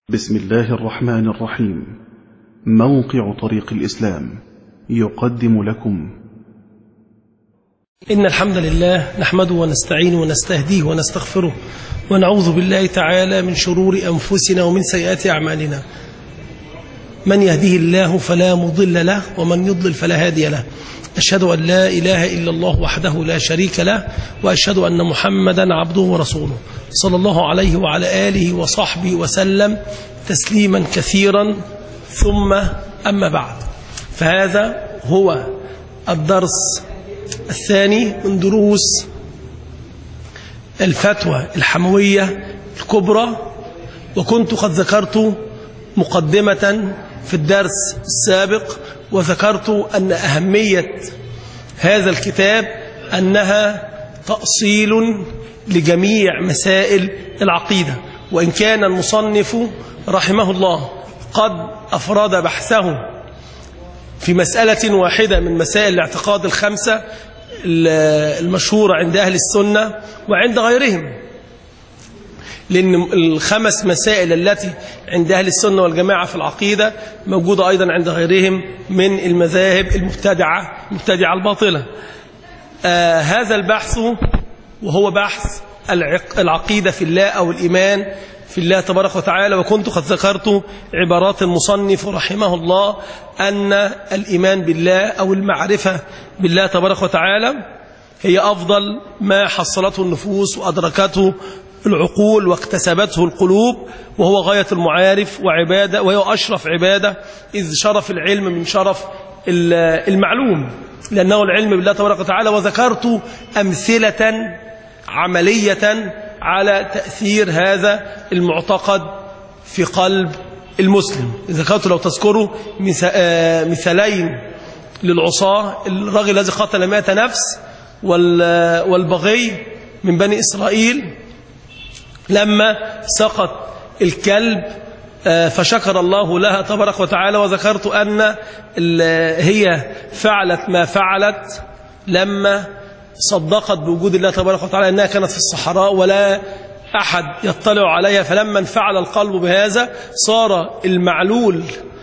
بسم الله الرحمن الرحيم موقع طريق الإسلام يقدم لكم إن الحمد لله نحمده ونستعينه ونستهديه ونستغفره ونعوذ بالله تعالى من شرور أنفسنا ومن سيئات أعمالنا من يهده الله فلا مضل له ومن يضلل فلا هادي له أشهد أن لا إله إلا الله وحده لا شريك له وأشهد أن محمدا عبده ورسوله صلى الله عليه وعلى آله وصحبه وسلم تسليما كثيرا ثم أما بعد فهذا هو الدرس الثاني من دروس الفتوى الحموية الكبرى وكنت قد ذكرت مقدمة في الدرس السابق وذكرت أن أهمية هذا الكتاب أنها تأصيل لجميع مسائل العقيدة وإن كان المصنف رحمه الله قد أفراد بحثه في مسألة واحدة من مسائل الاعتقاد الخمسة المشهورة عند أهل السنة وعند غيرهم لأن الخمس مسائل التي عند أهل السنة والجماعة في العقيدة موجودة أيضا عند غيرهم من المذاهب المبتدعة المبتدعة الباطلة آه هذا البحث وهو بحث العقيدة في الله أو الإيمان في الله تبارك وتعالى وكنت قد ذكرت عبارات المصنف رحمه الله أن الإيمان بالله أو المعرفة بالله تبارك وتعالى هي أفضل ما حصلته النفوس وأدركته العقول واكتسبته القلوب وهو غاية المعارف وعبادة وهو أشرف عبادة إذ شرف العلم من شرف المعلوم لأنه العلم بالله تبارك وتعالى وذكرت أمثلة عملية على تأثير هذا المعتقد في قلب المسلم ذكرت لو تذكروا مثالين للعصاة الرجل الذي قتل مئة نفس والبغي من بني إسرائيل لما سقط الكلب فشكر الله لها تبارك وتعالى وذكرت أن هي فعلت ما فعلت لما صدقت بوجود الله تبارك وتعالى أنها كانت في الصحراء ولا أحد يطلع عليها فلما انفعل القلب بهذا صار المعلول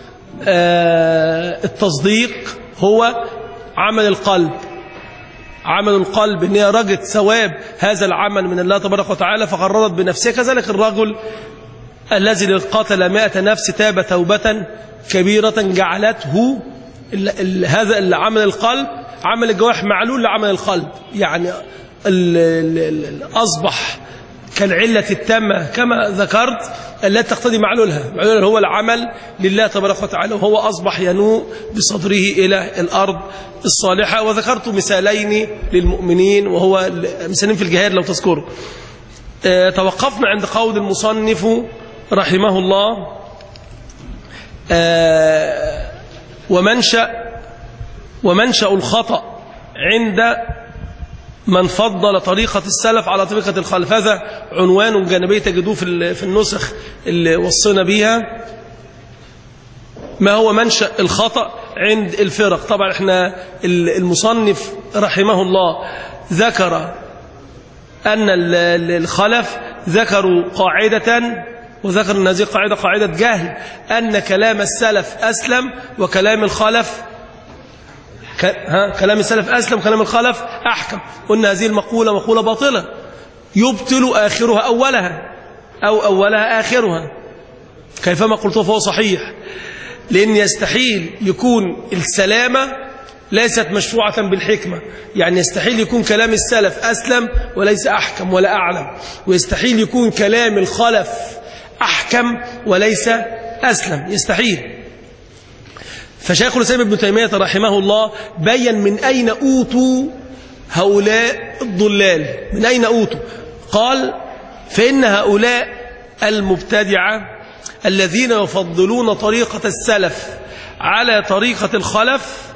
التصديق هو عمل القلب عمل القلب ان هي رجت ثواب هذا العمل من الله تبارك وتعالى فقررت بنفسها كذلك الرجل الذي قتل مائة نفس تاب توبة كبيرة جعلته هذا العمل القلب عمل الجوارح معلول لعمل القلب يعني ال ال أصبح كالعلة التامة كما ذكرت التي تقتضي معلولها معلولها هو العمل لله تبارك وتعالى وهو أصبح ينوء بصدره إلى الأرض الصالحة وذكرت مثالين للمؤمنين وهو مثالين في الجهاد لو تذكروا اه توقفنا عند قول المصنف رحمه الله اه ومنشأ ومنشأ الخطأ عند من فضل طريقة السلف على طريقة الخلف هذا عنوان جانبي تجدوه في النسخ اللي وصينا بيها ما هو منشأ الخطأ عند الفرق طبعا احنا المصنف رحمه الله ذكر أن الخلف ذكروا قاعدة وذكر أن هذه القاعدة قاعدة جهل أن كلام السلف أسلم وكلام الخلف ها كلام السلف أسلم وكلام الخلف أحكم قلنا هذه المقولة مقولة باطلة يبطل آخرها أولها أو أولها آخرها كيفما قلت فهو صحيح لأن يستحيل يكون السلامة ليست مشفوعة بالحكمة يعني يستحيل يكون كلام السلف أسلم وليس أحكم ولا أعلم ويستحيل يكون كلام الخلف أحكم وليس أسلم يستحيل فشيخ الإسلام ابن تيمية رحمه الله بين من أين أوتوا هؤلاء الضلال من أين أوتوا قال فإن هؤلاء المبتدعة الذين يفضلون طريقة السلف على طريقة الخلف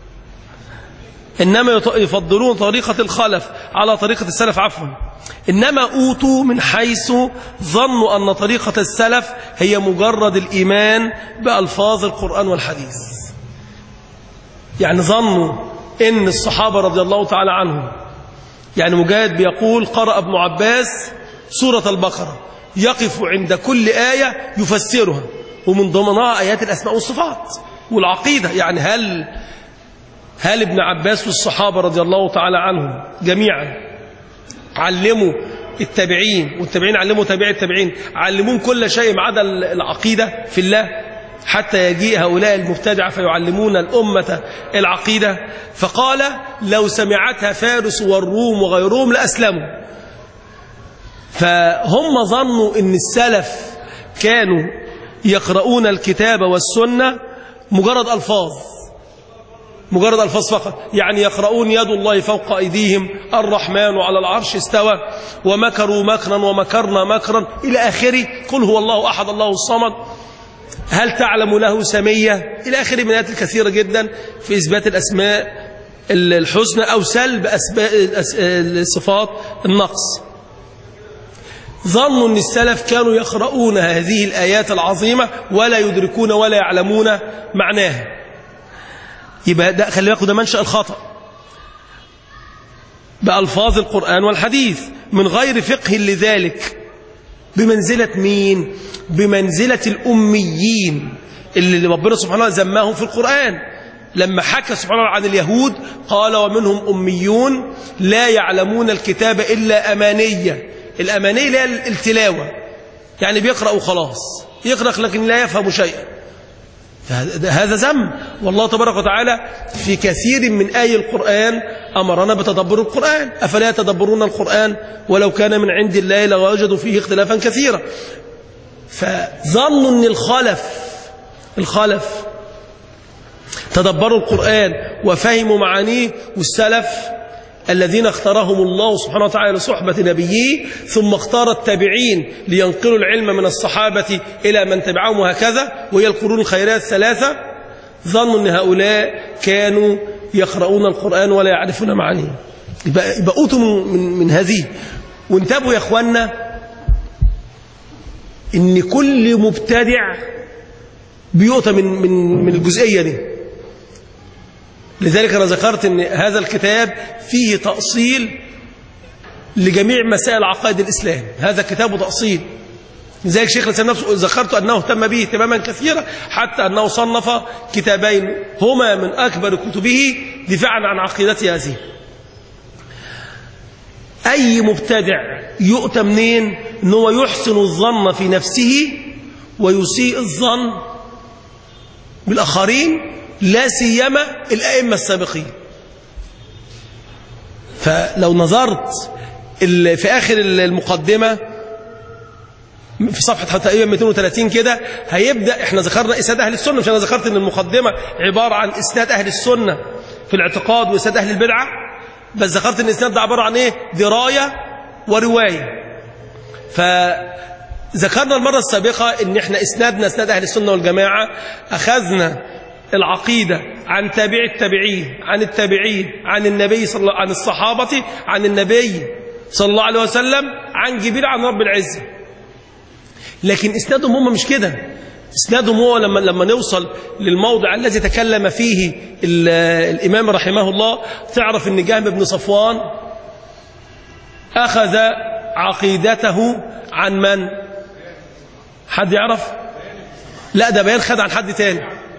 إنما يفضلون طريقة الخلف على طريقة السلف عفوا إنما أوتوا من حيث ظنوا أن طريقة السلف هي مجرد الإيمان بألفاظ القرآن والحديث يعني ظنوا إن الصحابة رضي الله تعالى عنهم يعني مجاهد بيقول قرأ ابن عباس سورة البقرة يقف عند كل آية يفسرها ومن ضمنها آيات الأسماء والصفات والعقيدة يعني هل هل ابن عباس والصحابة رضي الله تعالى عنهم جميعا علموا التابعين والتابعين علموا تابع التابعين علمون كل شيء ما عدا العقيدة في الله حتى يجيء هؤلاء المبتدعة فيعلمون الأمة العقيدة فقال لو سمعتها فارس والروم وغيرهم لأسلموا فهم ظنوا أن السلف كانوا يقرؤون الكتاب والسنة مجرد ألفاظ مجرد ألفاظ فقط يعني يقرؤون يد الله فوق أيديهم الرحمن على العرش استوى ومكروا مكرا ومكرنا مكرا إلى آخره قل هو الله أحد الله الصمد هل تعلم له سمية إلى آخره من الآيات الكثيرة جدا في إثبات الأسماء الحسنى أو سلب صفات النقص ظنوا أن السلف كانوا يقرؤون هذه الآيات العظيمة ولا يدركون ولا يعلمون معناها يبقى ده خلي بالكم ده منشأ الخطأ بألفاظ القرآن والحديث من غير فقه لذلك بمنزلة مين بمنزلة الأميين اللي ربنا سبحانه زماهم في القرآن لما حكى سبحانه عن اليهود قال ومنهم أميون لا يعلمون الكتاب إلا أمانية الأمانية اللي هي التلاوة يعني بيقرأ وخلاص يقرأ لكن لا يفهم شيئا هذا ذنب والله تبارك وتعالى في كثير من آي القرآن أمرنا بتدبر القرآن أفلا يتدبرون القرآن ولو كان من عند الله لوجدوا فيه اختلافا كثيرا فظنوا أن الخلف الخلف تدبروا القرآن وفهموا معانيه والسلف الذين اختارهم الله سبحانه وتعالى لصحبة نبيه ثم اختار التابعين لينقلوا العلم من الصحابة إلى من تبعهم وهكذا وهي القرون الخيرات الثلاثة ظنوا أن هؤلاء كانوا يقرؤون القرآن ولا يعرفون معانيه يبقى, يبقى أوتوا من, من هذه وانتبهوا يا أخوانا ان كل مبتدع بيؤتى من, من, من الجزئية دي لذلك أنا ذكرت أن هذا الكتاب فيه تأصيل لجميع مسائل عقائد الإسلام هذا كتاب تأصيل لذلك شيخ الإسلام نفسه ذكرت أنه اهتم به اهتماما كثيرا حتى أنه صنف كتابين هما من أكبر كتبه دفاعا عن عقيدته هذه أي مبتدع يؤتى منين ان هو يحسن الظن في نفسه ويسيء الظن بالآخرين لا سيما الأئمة السابقين فلو نظرت في آخر المقدمة في صفحة تقريبا 230 كده هيبدأ احنا ذكرنا إسناد أهل السنة مش أنا ذكرت إن المقدمة عبارة عن إسناد أهل السنة في الاعتقاد وإسناد أهل البدعة بس ذكرت إن الإسناد ده عبارة عن إيه دراية ورواية فذكرنا المرة السابقة إن احنا إسنادنا إسناد أهل السنة والجماعة أخذنا العقيدة عن تابع التابعين عن التابعين عن النبي صلى الله عن الصحابة عن النبي صلى الله عليه وسلم عن جبريل عن رب العزة لكن إسنادهم هم مش كده إسنادهم هو لما لما نوصل للموضع الذي تكلم فيه الإمام رحمه الله تعرف أن جهم بن صفوان أخذ عقيدته عن من حد يعرف لا ده بيان خد عن حد تاني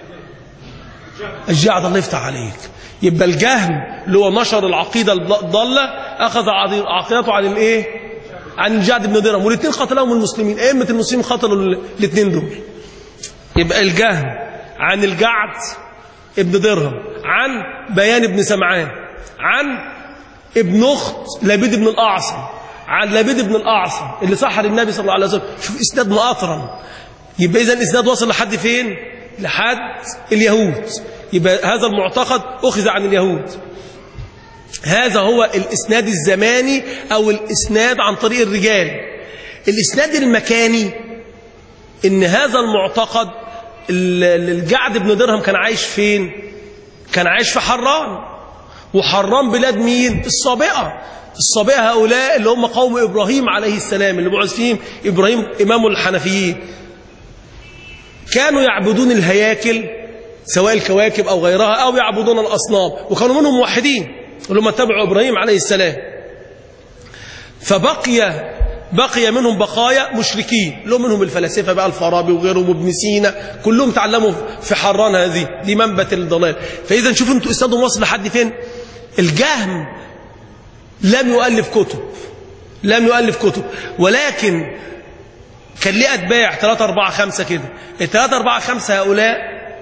الجعد الله يفتح عليك يبقى الجهم اللي هو نشر العقيدة الضالة أخذ عقيدته عن الايه عن الجعد بن درهم والاثنين قتلهم المسلمين أئمة المسلمين قتلوا الاثنين دول يبقى الجهم عن الجعد ابن درهم عن بيان ابن سمعان عن ابن أخت لبيد بن الأعصم عن لبيد بن الأعصم اللي سحر النبي صلى الله عليه وسلم شوف إسناد مقاطرا يبقى إذا الإسناد وصل لحد فين لحد اليهود يبقى هذا المعتقد أخذ عن اليهود هذا هو الإسناد الزماني أو الإسناد عن طريق الرجال الإسناد المكاني إن هذا المعتقد الجعد بن درهم كان عايش فين كان عايش في حران وحران بلاد مين الصابئة الصابئة هؤلاء اللي هم قوم إبراهيم عليه السلام اللي بعث فيهم إبراهيم إمام الحنفيين كانوا يعبدون الهياكل سواء الكواكب أو غيرها أو يعبدون الأصنام وكانوا منهم موحدين اللي هم تبعوا إبراهيم عليه السلام فبقي بقي منهم بقايا مشركين لهم منهم الفلاسفة بقى الفارابي وغيرهم وابن سينا كلهم تعلموا في حران هذه دي منبت الضلال فإذا شوفوا انتوا استاذهم وصل لحد فين الجهم لم يؤلف كتب لم يؤلف كتب ولكن كان ليه أتباع 3 4 5 كده ال 3 4 5 هؤلاء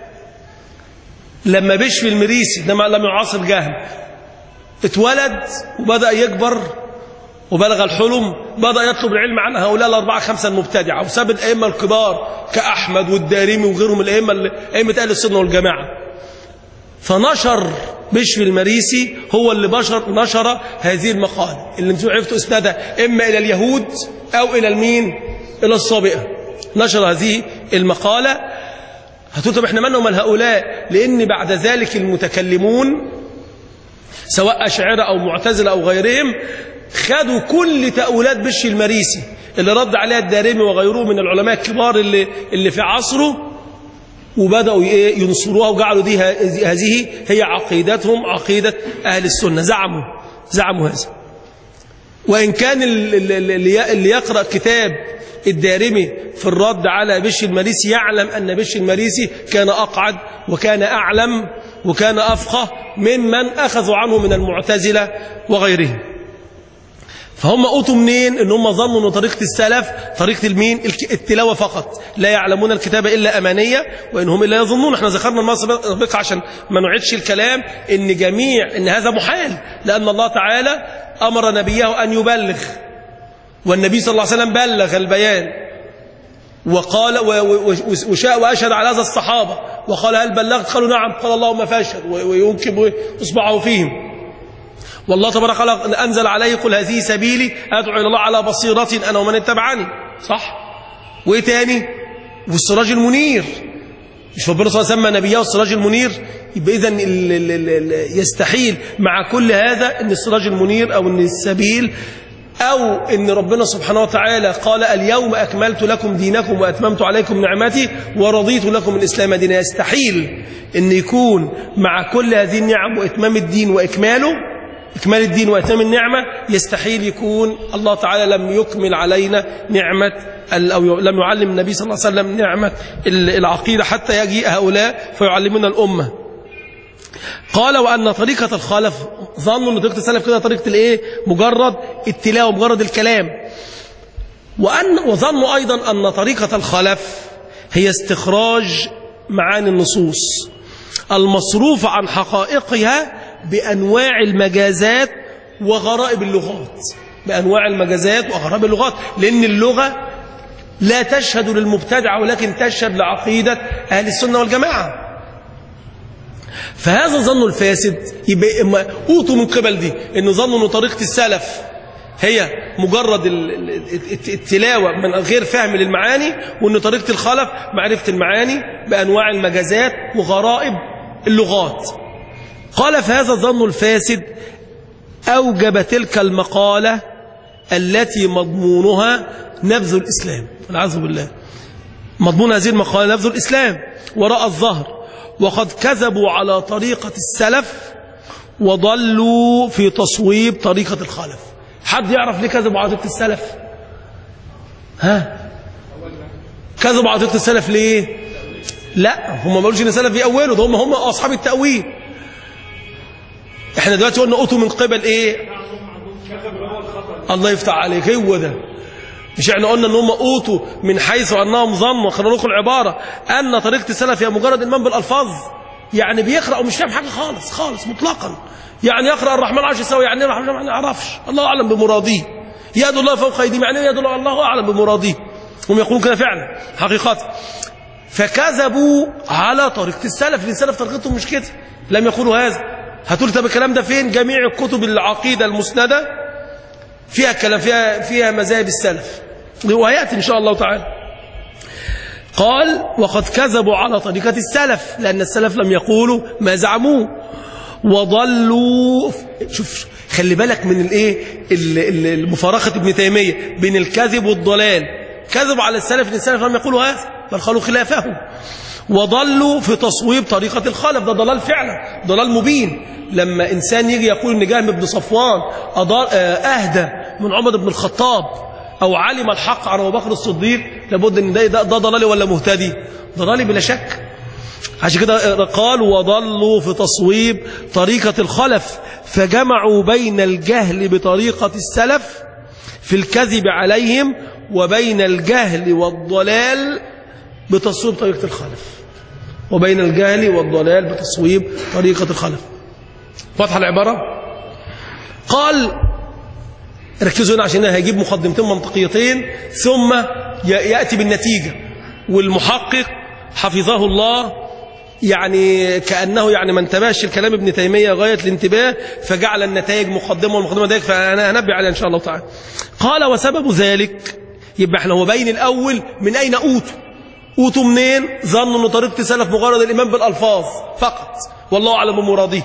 لما بشفي المريسي ده لم يعاصر جهم اتولد وبدأ يكبر وبلغ الحلم بدأ يطلب العلم عن هؤلاء الأربعة خمسة المبتدعة وساب الأئمة الكبار كأحمد والدارمي وغيرهم الأئمة أئمة أهل السنة والجماعة فنشر بشر المريسي هو اللي بشر نشر هذه المقالة اللي انتم عرفتوا اسنادها إما إلى اليهود أو إلى المين إلى الصابئة نشر هذه المقالة هتقول طب احنا منهم هؤلاء لأن بعد ذلك المتكلمون سواء أشعرة أو معتزلة أو غيرهم خدوا كل تأويلات بشر المريسي اللي رد عليها الدارمي وغيره من العلماء الكبار اللي, اللي في عصره وبدأوا ينصروها وجعلوا دي هذه هي عقيدتهم عقيدة أهل السنة زعموا زعموا هذا وإن كان اللي يقرأ كتاب الدارمي في الرد على بش المريسي يعلم أن بش المريسي كان أقعد وكان أعلم وكان أفقه ممن أخذوا عنه من المعتزلة وغيرهم فهم قوتوا منين ان هم ظنوا ان طريقة السلف طريقة المين التلاوة فقط لا يعلمون الكتاب إلا أمانية وإن هم إلا يظنون احنا ذكرنا المرة السابقة عشان ما نعيدش الكلام ان جميع ان هذا محال لأن الله تعالى أمر نبيه أن يبلغ والنبي صلى الله عليه وسلم بلغ البيان وقال وشاء وأشهد على هذا الصحابة وقال هل بلغت قالوا نعم قال اللهم فاشهد وينكب إصبعه فيهم والله تبارك وتعالى أنزل عليه قل هذه سبيلي أدعو إلى الله على بصيرة أنا ومن اتبعني صح وإيه تاني والسراج المنير مش ربنا صلى الله عليه وسلم نبيه السراج المنير يبقى إذن يستحيل مع كل هذا أن السراج المنير أو أن السبيل أو أن ربنا سبحانه وتعالى قال اليوم أكملت لكم دينكم وأتممت عليكم نعمتي ورضيت لكم الإسلام دينا يستحيل أن يكون مع كل هذه النعم وإتمام الدين وإكماله إكمال الدين وإتمام النعمة يستحيل يكون الله تعالى لم يكمل علينا نعمة أو لم يعلم النبي صلى الله عليه وسلم نعمة العقيدة حتى يجيء هؤلاء فيعلمون الأمة قال وأن طريقة الخلف ظنوا أن طريقة السلف كده طريقة الإيه مجرد التلاوة مجرد الكلام وأن وظنوا أيضا أن طريقة الخلف هي استخراج معاني النصوص المصروف عن حقائقها بأنواع المجازات وغرائب اللغات بأنواع المجازات وغرائب اللغات لأن اللغة لا تشهد للمبتدع ولكن تشهد لعقيدة أهل السنة والجماعة فهذا ظن الفاسد يبقى أوتوا من قبل دي إن ظنوا أن طريقة السلف هي مجرد التلاوة من غير فهم للمعاني وأن طريقة الخلف معرفة المعاني بأنواع المجازات وغرائب اللغات قال فهذا الظن الفاسد أوجب تلك المقالة التي مضمونها نبذ الإسلام والعياذ بالله مضمون هذه المقالة نبذ الإسلام وراء الظهر وقد كذبوا على طريقة السلف وضلوا في تصويب طريقة الخلف حد يعرف ليه كذبوا على طريقة السلف ها كذبوا على طريقة السلف ليه لا هم ما قالوش ان السلف بيأولوا ده هم هم اصحاب التأويل احنا دلوقتي قلنا اوتوا من قبل ايه الله يفتح عليك هو ده مش احنا قلنا ان هم اوتوا من حيث انهم ظنوا خلينا نقول العباره ان طريقه السلف هي مجرد المام بالالفاظ يعني بيقرا ومش فاهم حاجه خالص خالص مطلقا يعني يقرا الرحمن عرش يساوي يعني الرحمن ما يعرفش الله اعلم بمراديه يد الله فوق ايديهم يعني يد الله الله اعلم بمراديه هم يقولون كده فعلا حقيقه فكذبوا على طريقه السلف لان السلف طريقتهم مش كده لم يقولوا هذا هتقول طب الكلام ده فين جميع الكتب العقيده المسنده فيها كلام فيها فيها مذاهب السلف وهياتي ان شاء الله تعالى قال وقد كذبوا على طريقة السلف لأن السلف لم يقولوا ما زعموه وضلوا شوف خلي بالك من الايه المفارقة ابن تيمية بين الكذب والضلال كذبوا على السلف ان السلف لم يقولوا هذا بل قالوا خلافه وضلوا في تصويب طريقة الخلف ده ضلال فعلا ضلال مبين لما إنسان يجي يقول إن جهم بن صفوان أهدى من عمر بن الخطاب أو علم الحق عن أبو بكر الصديق لابد أن ده, ده, ده ضلالي ولا مهتدي ضلالي بلا شك عشان كده قال وضلوا في تصويب طريقة الخلف فجمعوا بين الجهل بطريقة السلف في الكذب عليهم وبين الجهل والضلال بتصويب طريقة الخلف وبين الجهل والضلال بتصويب طريقة الخلف واضحة العبارة قال ركزوا هنا عشان هيجيب مقدمتين منطقيتين ثم يأتي بالنتيجة والمحقق حفظه الله يعني كأنه يعني ما انتبهش الكلام ابن تيمية غاية الانتباه فجعل النتائج مقدمة والمقدمة ذلك فأنا هنبي عليها إن شاء الله تعالى قال وسبب ذلك يبقى احنا هو بين الأول من أين أوتوا أوتوا منين ظنوا أن طريقة السلف مجرد الإيمان بالألفاظ فقط والله أعلم بمراده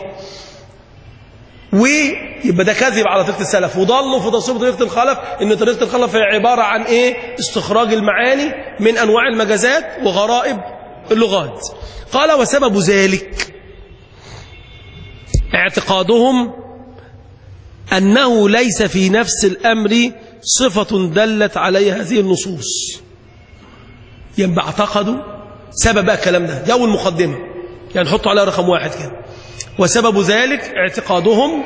ويبقى ده كذب على طريقة السلف وضلوا في تصوير طريقة الخلف ان طريقة الخلف هي عبارة عن ايه استخراج المعاني من انواع المجازات وغرائب اللغات قال وسبب ذلك اعتقادهم أنه ليس في نفس الأمر صفة دلت عليها هذه النصوص ينبع اعتقدوا سبب بقى الكلام ده دي أول مقدمة يعني نحط عليها رقم واحد كده وسبب ذلك اعتقادهم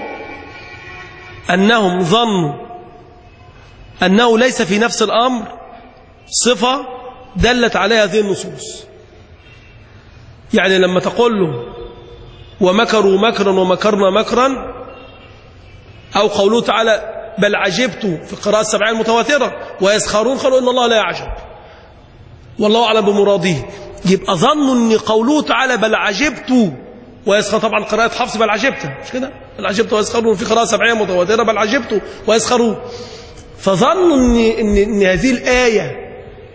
أنهم ظنوا أنه ليس في نفس الأمر صفة دلت عليها هذه النصوص يعني لما تقول له ومكروا مكرا ومكرنا مكرا أو قوله تعالى بل عجبت في القراءة السبعية المتواترة ويسخرون قالوا إن الله لا يعجب والله أعلم بمراده يبقى ظنوا أن قوله تعالى بل عجبت ويسخر طبعا قراءة حفص بل عجبت مش كده بل عجبت ويسخرون في قراءة سبعية متواترة بل عجبت ويسخرون فظنوا أن, إن, إن هذه الآية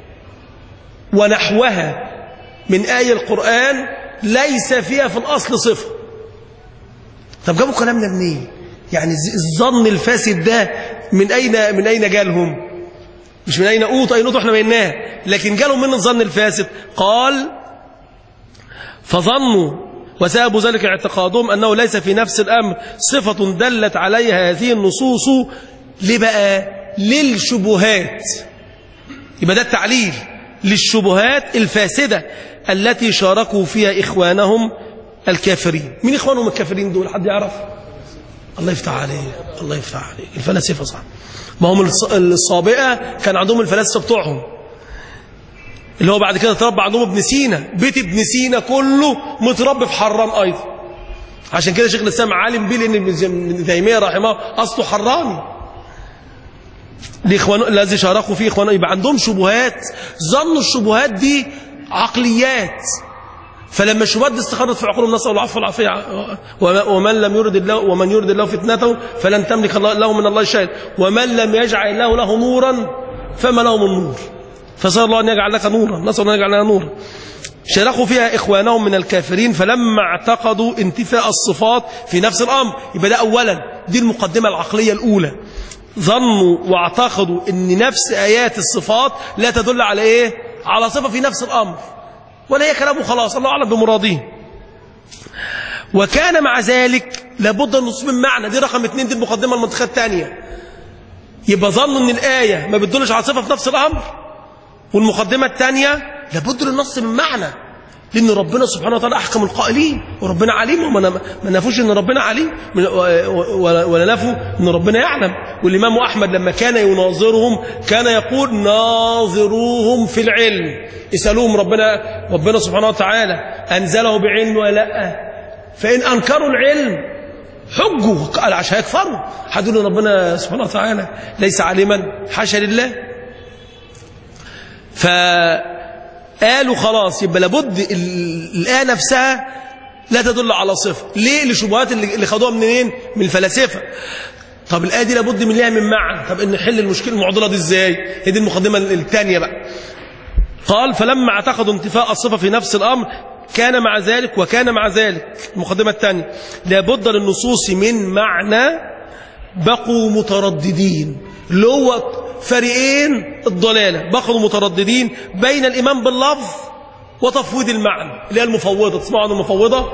ونحوها من آية القرآن ليس فيها في الأصل صفة طب جابوا كلامنا منين يعني الظن الفاسد ده من أين من أين جالهم مش من أين أوط أين أوط احنا بيناه لكن جالهم من الظن الفاسد قال فظنوا وسبب ذلك اعتقادهم أنه ليس في نفس الأمر صفة دلت عليها هذه النصوص لبقى للشبهات يبقى ده التعليل للشبهات الفاسدة التي شاركوا فيها إخوانهم الكافرين مين إخوانهم الكافرين دول حد يعرف الله يفتح عليه الله يفتح عليه الفلاسفة صح ما هم الصابئة كان عندهم الفلاسفة بتوعهم اللي هو بعد كده تربى عندهم ابن سينا بيت ابن سينا كله متربي في حران أيضا عشان كده شيخ الإسلام عالم بيه لأن ابن تيمية رحمه أصله حراني لإخوان الذي شاركوا فيه إخوانه يبقى عندهم شبهات ظنوا الشبهات دي عقليات فلما الشبهات دي استخرت في عقولهم نسأل الله العفو والعافية ومن لم يرد الله ومن يرد الله فتنته فلن تملك له من الله شيئا ومن لم يجعل الله له نورا فما له من نور فسأل الله أن يجعل لك نورا نسأل الله أن يجعل لنا نورا شاركوا فيها إخوانهم من الكافرين فلما اعتقدوا انتفاء الصفات في نفس الأمر يبقى ده أولا دي المقدمة العقلية الأولى ظنوا واعتقدوا ان نفس آيات الصفات لا تدل على ايه على صفة في نفس الأمر ولا هي كلامه خلاص الله أعلم بمراده وكان مع ذلك لابد أن نصب من معنى دي رقم اثنين دي المقدمة المنطقة الثانية يبقى ظنوا ان الآية ما بتدلش على صفة في نفس الأمر والمقدمة الثانية لابد للنص من معنى لأن ربنا سبحانه وتعالى أحكم القائلين وربنا عليم وما ما نفوش أن ربنا عليم ولا نفوا أن ربنا يعلم والإمام أحمد لما كان يناظرهم كان يقول ناظروهم في العلم اسألوهم ربنا ربنا سبحانه وتعالى أنزله بعلم ولا لا فإن أنكروا العلم حجوا قال عشان يكفروا حدوا ربنا سبحانه وتعالى ليس عالما حاشا لله ف قالوا خلاص يبقى لابد الآية نفسها لا تدل على صفة ليه لشبهات اللي خدوها منين من الفلاسفة طب الآية دي لابد من لها من معنى طب ان نحل المشكلة المعضلة دي ازاي هي دي المقدمة الثانية بقى قال فلما اعتقدوا انتفاء الصفة في نفس الأمر كان مع ذلك وكان مع ذلك المقدمة الثانية لابد للنصوص من معنى بقوا مترددين اللي هو فريقين الضلالة بقوا مترددين بين الإيمان باللفظ وتفويض المعنى اللي هي المفوضة تسمعوا عن المفوضة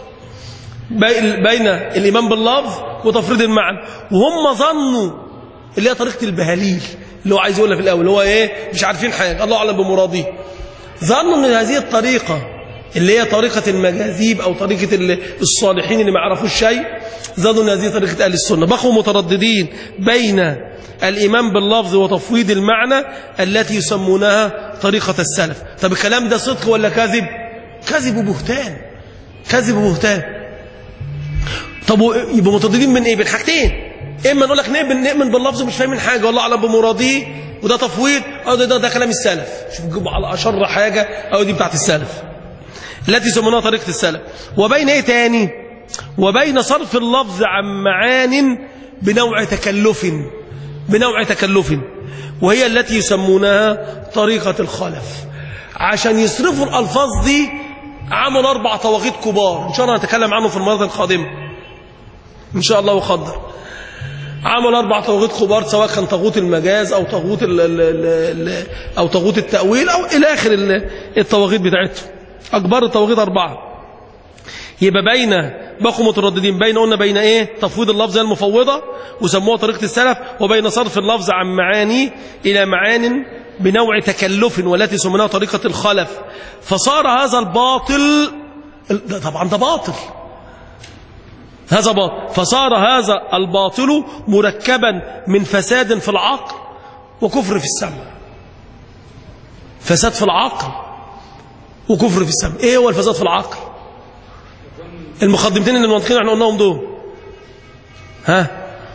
بين الإيمان باللفظ وتفريض المعنى وهم ظنوا اللي هي طريقة البهاليل اللي هو عايز يقولها في الأول اللي هو إيه مش عارفين حاجة الله أعلم بمراضيه ظنوا أن هذه الطريقة اللي هي طريقة المجاذيب أو طريقة ال- الصالحين اللي ما يعرفوش شيء ظنوا أن هذه طريقة أهل السنة بقوا مترددين بين الإيمان باللفظ وتفويض المعنى التي يسمونها طريقة السلف طب الكلام ده صدق ولا كذب كذب وبهتان كذب وبهتان طب و- يبقى مترددين من ايه من حاجتين اما نقول لك نؤمن نؤمن باللفظ مش فاهمين حاجه والله اعلم بمراضيه وده تفويض او ده, ده, ده كلام السلف شوف جيبوا على اشر حاجه او دي بتاعت السلف التي يسمونها طريقه السلف وبين ايه تاني وبين صرف اللفظ عن معان بنوع تكلف بنوع تكلف وهي التي يسمونها طريقه الخلف عشان يصرفوا الالفاظ دي عملوا اربع طواغيت كبار ان شاء الله نتكلم عنه في المرات القادمه ان شاء الله وقدر عمل اربع طاغوت كبار سواء كان طاغوت المجاز او طاغوت ال ال ال ال او طاغوت التاويل او الى اخر ال- الطواغيت بتاعتهم اكبر الطواغيت اربعه يبقى بين بقوا مترددين بين قلنا بين ايه تفويض اللفظ المفوضه وسموها طريقه السلف وبين صرف اللفظ عن معاني الى معان بنوع تكلف والتي سميناها طريقه الخلف فصار هذا الباطل ده طبعا ده باطل هذا باطل فصار هذا الباطل مركبا من فساد في العقل وكفر في السمع فساد في العقل وكفر في السمع ايه هو الفساد في العقل المقدمتين اللي المنطقين احنا قلناهم دول ها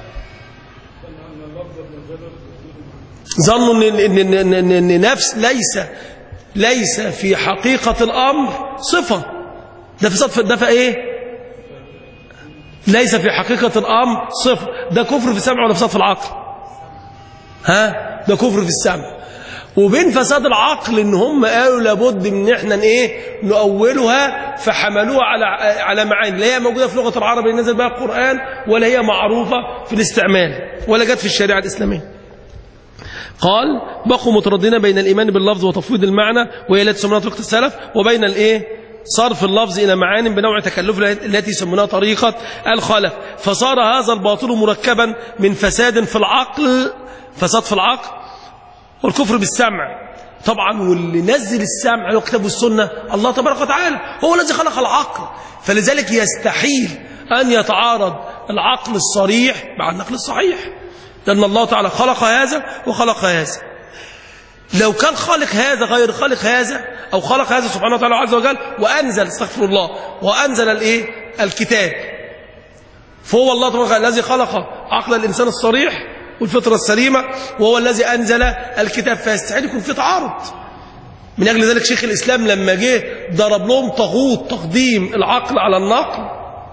ظنوا ان, إن, إن, إن, إن, إن نفس ليس ليس في حقيقة الأمر صفة ده فساد في ده في ايه ليس في حقيقة الأمر صفر ده كفر في السمع ولا فساد في العقل ها ده كفر في السمع وبين فساد العقل ان هم قالوا لابد من احنا ايه نؤولها فحملوها على على معاني لا هي موجوده في لغه العرب اللي نزل بها القران ولا هي معروفه في الاستعمال ولا جت في الشريعه الاسلاميه قال بقوا مترددين بين الايمان باللفظ وتفويض المعنى وهي التي سمونها طريقه السلف وبين الايه صرف اللفظ الى معان بنوع تكلف التي سمونها طريقه الخلف فصار هذا الباطل مركبا من فساد في العقل فساد في العقل والكفر بالسمع طبعا واللي نزل السمع له كتاب السنه الله تبارك وتعالى هو الذي خلق العقل فلذلك يستحيل ان يتعارض العقل الصريح مع النقل الصحيح لأن الله تعالى خلق هذا وخلق هذا لو كان خالق هذا غير خالق هذا أو خلق هذا سبحانه وتعالى عز وجل وأنزل استغفر الله وأنزل الإيه الكتاب فهو الله تبارك وتعالى الذي خلق عقل الإنسان الصريح والفطرة السليمة وهو الذي أنزل الكتاب فيستحيل يكون في تعارض من أجل ذلك شيخ الإسلام لما جه ضرب لهم طاغوت تقديم العقل على النقل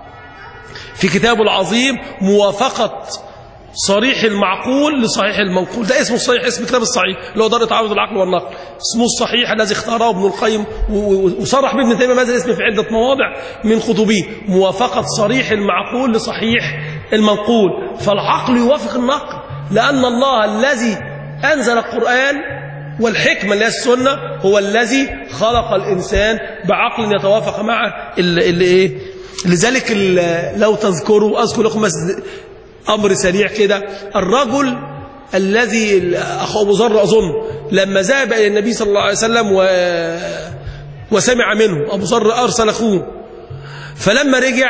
في كتابه العظيم موافقة صريح المعقول لصحيح المنقول ده اسمه الصحيح اسم كتاب الصحيح اللي هو دار تعارض العقل والنقل اسمه الصحيح الذي اختاره ابن القيم وصرح بابن تيميه هذا الاسم في عده مواضع من خطبه موافقه صريح المعقول لصحيح المنقول فالعقل يوافق النقل لان الله الذي انزل القران والحكمه اللي هي السنه هو الذي خلق الانسان بعقل يتوافق مع اللي ايه لذلك لو تذكروا اذكر لكم بس أمر سريع كده الرجل الذي أخو أبو ذر أظن لما ذهب إلى النبي صلى الله عليه وسلم و... وسمع منه أبو ذر أرسل أخوه فلما رجع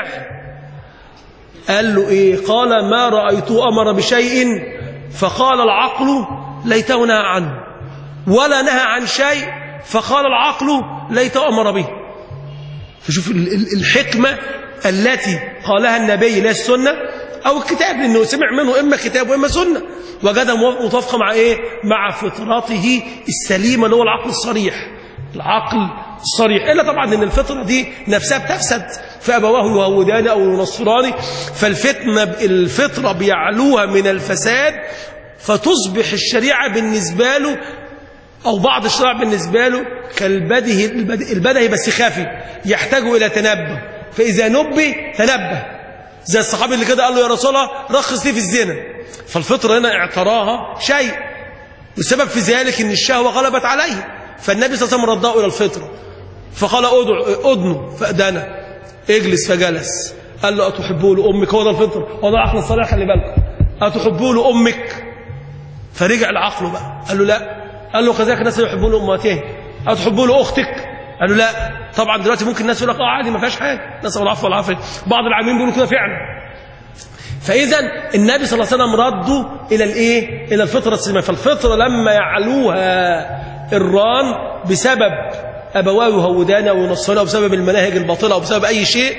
قال له إيه قال ما رأيته أمر بشيء فقال العقل ليته نهى عنه ولا نهى عن شيء فقال العقل ليته أمر به فشوف الحكمة التي قالها النبي لا السنة أو الكتاب لأنه سمع منه إما كتاب وإما سنة وجدها متفقة مع إيه؟ مع فطرته السليمة اللي هو العقل الصريح العقل الصريح إلا طبعا أن الفطرة دي نفسها بتفسد فأبواه يهودان أو ينصران فالفتنة الفطرة بيعلوها من الفساد فتصبح الشريعة بالنسبة له أو بعض الشرع بالنسبة له كالبده البدهي بس خافي يحتاج إلى تنبه فإذا نبه تنبه زي الصحابي اللي كده قال له يا رسول الله رخص لي في الزنا فالفطرة هنا اعتراها شيء والسبب في ذلك ان الشهوة غلبت عليه فالنبي صلى الله عليه وسلم رده إلى الفطرة فقال ادعو ادنو فأدنا اجلس فجلس قال له أتحبوا لأمك هو ده الفطرة هو ده العقل الصالح خلي بالكم أتحبوا لأمك فرجع لعقله بقى قال له لا قال له كذلك الناس يحبون امهاتهم او تحبون اختك قال له لا طبعا دلوقتي ممكن الناس يقول لك اه عادي ما فيهاش حاجه نسال الله العفو والعافيه بعض العالمين بيقولوا كده فعلا فاذا النبي صلى الله عليه وسلم رده الى الايه الى الفطره السليمه فالفطره لما يعلوها الران بسبب ابواه يهودان او ينصران او بسبب المناهج الباطله او بسبب اي شيء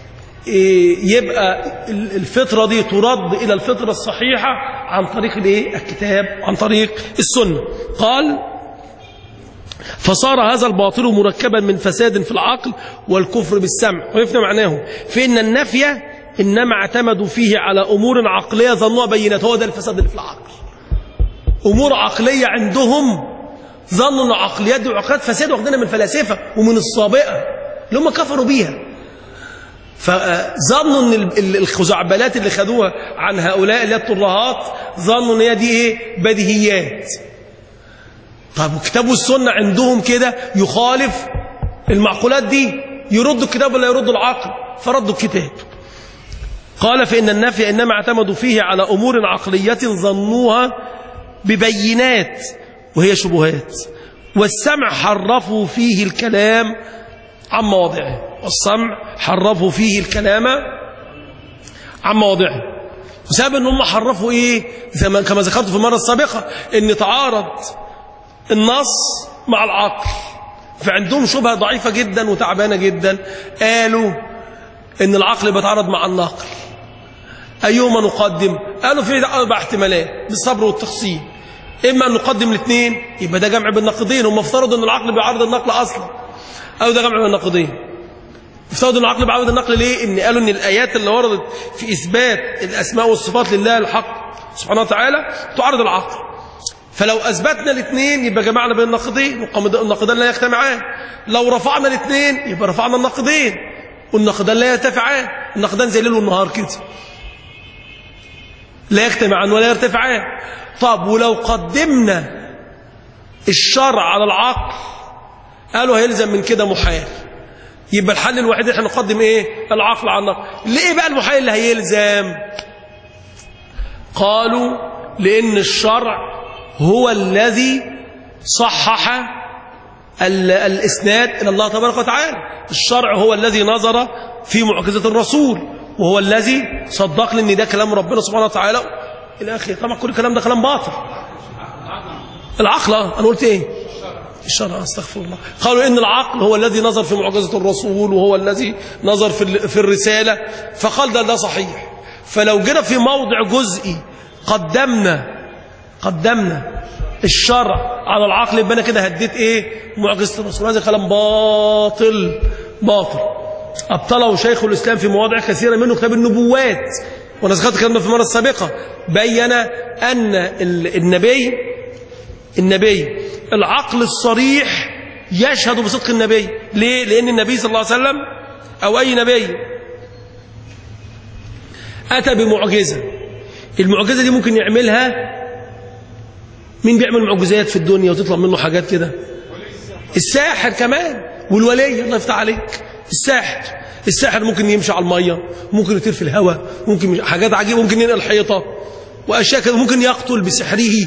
يبقى الفطرة دي ترد إلى الفطرة الصحيحة عن طريق الايه الكتاب عن طريق السنة قال فصار هذا الباطل مركبا من فساد في العقل والكفر بالسمع وعرفنا معناه فإن النفي إنما اعتمدوا فيه على أمور عقلية ظنوها بينات هو ده الفساد اللي في العقل أمور عقلية عندهم ظنوا أن عقليات دي عقليات فساد واخدينها من الفلاسفة ومن السابقة اللي هم كفروا بيها فظنوا ان الخزعبلات اللي خدوها عن هؤلاء اللي الترهات ظنوا ان هي دي ايه بديهيات طب الكتاب والسنه عندهم كده يخالف المعقولات دي يردوا الكتاب ولا يردوا العقل فردوا الكتاب قال فإن النفي إنما اعتمدوا فيه على أمور عقلية ظنوها ببينات وهي شبهات والسمع حرفوا فيه الكلام عن مواضعه والسمع حرفوا فيه الكلام عن مواضعه بسبب ان هم حرفوا ايه زي ما كما ذكرت في المره السابقه ان تعارض النص مع العقل فعندهم شبهه ضعيفه جدا وتعبانه جدا قالوا ان العقل بيتعارض مع النقل ايهما نقدم قالوا في اربع احتمالات بالصبر والتقسيم اما ان نقدم الاثنين يبقى ده جمع بين النقيضين هم افترضوا ان العقل بيعارض النقل اصلا او ده جمع بين النقيضين افترضوا ان العقل بيعارض النقل ليه ان قالوا ان الايات اللي وردت في اثبات الاسماء والصفات لله الحق سبحانه وتعالى تعارض العقل فلو اثبتنا الاثنين يبقى جمعنا بين النقيضين والنقيضان لا يجتمعان لو رفعنا الاثنين يبقى رفعنا النقيضين والنقيضان لا يرتفعان النقيضان زي الليل والنهار كده لا يجتمعان ولا يرتفعان طب ولو قدمنا الشرع على العقل قالوا هيلزم من كده محال يبقى الحل الوحيد اللي احنا نقدم ايه العقل على النقل ليه بقى المحال اللي هيلزم قالوا لان الشرع هو الذي صحح الاسناد الى الله تبارك وتعالى الشرع هو الذي نظر في معجزه الرسول وهو الذي صدقني ان ده كلام ربنا سبحانه وتعالى الى اخره طبعا كل الكلام ده كلام باطل العقل انا قلت ايه الشرع استغفر الله قالوا ان العقل هو الذي نظر في معجزه الرسول وهو الذي نظر في في الرساله فقال ده ده صحيح فلو جينا في موضع جزئي قدمنا قدمنا الشرع على العقل يبقى انا كده هديت ايه معجزه الرسول هذا كلام باطل باطل ابطله شيخ الاسلام في مواضع كثيره منه كتاب النبوات وانا ذكرت الكلام ده في المره السابقه بين ان النبي النبي العقل الصريح يشهد بصدق النبي ليه لان النبي صلى الله عليه وسلم او اي نبي اتى بمعجزه المعجزه دي ممكن يعملها مين بيعمل معجزات في الدنيا وتطلع منه حاجات كده الساحر كمان والولي الله يفتح عليك الساحر الساحر ممكن يمشي على الميه ممكن يطير في الهواء ممكن حاجات عجيبه ممكن ينقل حيطه واشياء كده ممكن يقتل بسحره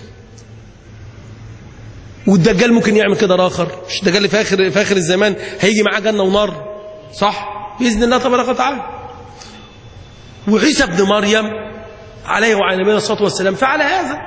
والدجال ممكن يعمل كده اخر مش الدجال اللي في اخر في اخر الزمان هيجي معاه جنه ونار صح باذن الله تبارك وتعالى وعيسى ابن مريم عليه وعلى نبينا الصلاه والسلام فعل هذا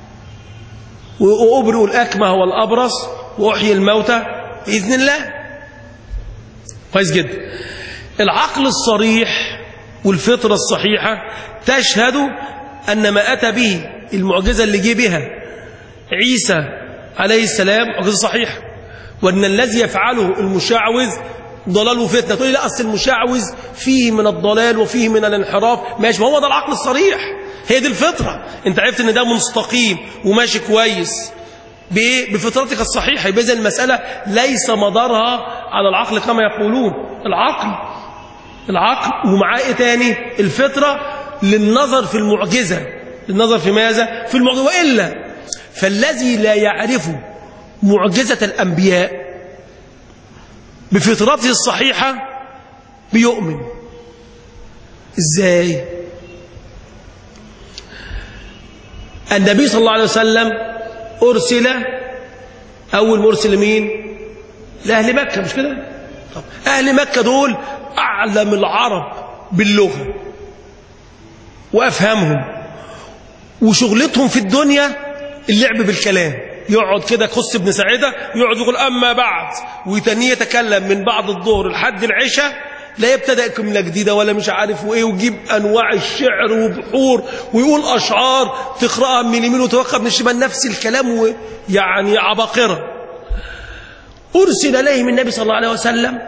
وابرئ الاكمه والابرص واحيي الموتى باذن الله كويس جدا العقل الصريح والفطره الصحيحه تشهد ان ما اتى به المعجزه اللي جه بها عيسى عليه السلام معجزه صحيحه وان الذي يفعله المشعوذ ضلال وفتنه تقول لي لا اصل المشعوذ فيه من الضلال وفيه من الانحراف ماشي ما هو ده العقل الصريح هي دي الفطره انت عرفت ان ده مستقيم وماشي كويس بايه بفطرتك الصحيحه يبقى اذا المساله ليس مدارها على العقل كما يقولون العقل العقل ومعاه ايه تاني الفطره للنظر في المعجزه للنظر في ماذا في المعجزه والا فالذي لا يعرف معجزه الانبياء بفطرته الصحيحه بيؤمن ازاي النبي صلى الله عليه وسلم أرسل أول مرسل مين لأهل مكة مش كده طب أهل مكة دول أعلم العرب باللغة وأفهمهم وشغلتهم في الدنيا اللعب بالكلام يقعد كده خص ابن سعيدة يقعد يقول أما بعد ويتنيه يتكلم من بعد الظهر لحد العشاء لا يبتدأ جملة جديدة ولا مش عارف وايه ويجيب أنواع الشعر وبحور ويقول أشعار تقرأها من اليمين وتوقع من الشمال نفس الكلام يعني عباقرة أرسل إليهم النبي صلى الله عليه وسلم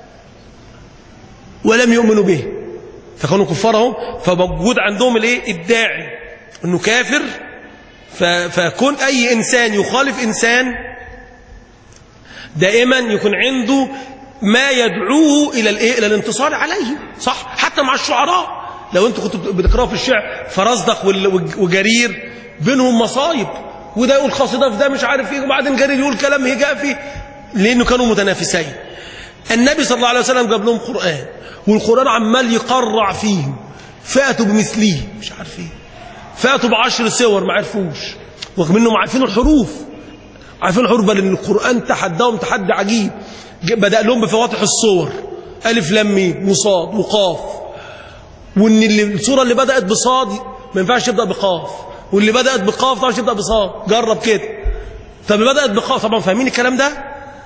ولم يؤمنوا به فكانوا كفارهم فموجود عندهم الايه الداعي انه كافر فكون اي انسان يخالف انسان دائما يكون عنده ما يدعوه الى الايه الى الانتصار عليه صح حتى مع الشعراء لو انتوا كنتوا بتقراوا في الشعر فرزدق وجرير بينهم مصايب وده يقول قصيده في ده مش عارف ايه وبعدين جرير يقول كلام هجاء فيه لانه كانوا متنافسين النبي صلى الله عليه وسلم جاب لهم قران والقران عمال يقرع فيهم فاتوا بمثله مش عارف ايه فاتوا بعشر سور ما عرفوش رغم انهم عارفين الحروف عارفين الحروف بل ان القران تحداهم تحدي عجيب بدأ لهم بفواتح الصور ألف لام ميم وصاد وقاف وإن اللي الصورة اللي بدأت بصاد ما ينفعش تبدأ بقاف واللي بدأت بقاف طبعا تبدأ بصاد جرب كده طب اللي بدأت بقاف طبعا فاهمين الكلام ده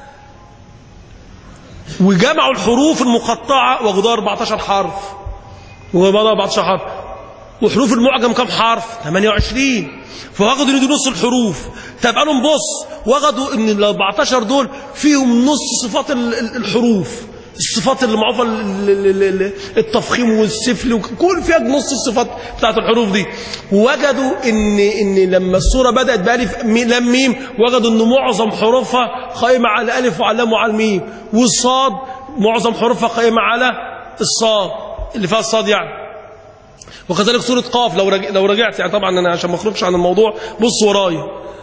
وجمعوا الحروف المقطعة واخدوها 14 حرف واخدوها 14 حرف وحروف المعجم كم حرف 28 فواخدوا ان دي نص الحروف طب قالوا نبص واخدوا ان ال 14 دول فيهم نص صفات الحروف الصفات اللي معروفه التفخيم والسفل وكل فيها نص الصفات بتاعت الحروف دي ووجدوا ان ان لما السوره بدات بالف لام ميم وجدوا ان معظم حروفها قائمه على الالف وعلى اللام وعلى الميم والصاد معظم حروفها قائمه على الصاد اللي فيها الصاد يعني وكذلك سورة قاف لو رج... لو رجعت يعني طبعا أنا عشان ما أخرجش عن الموضوع بص ورايا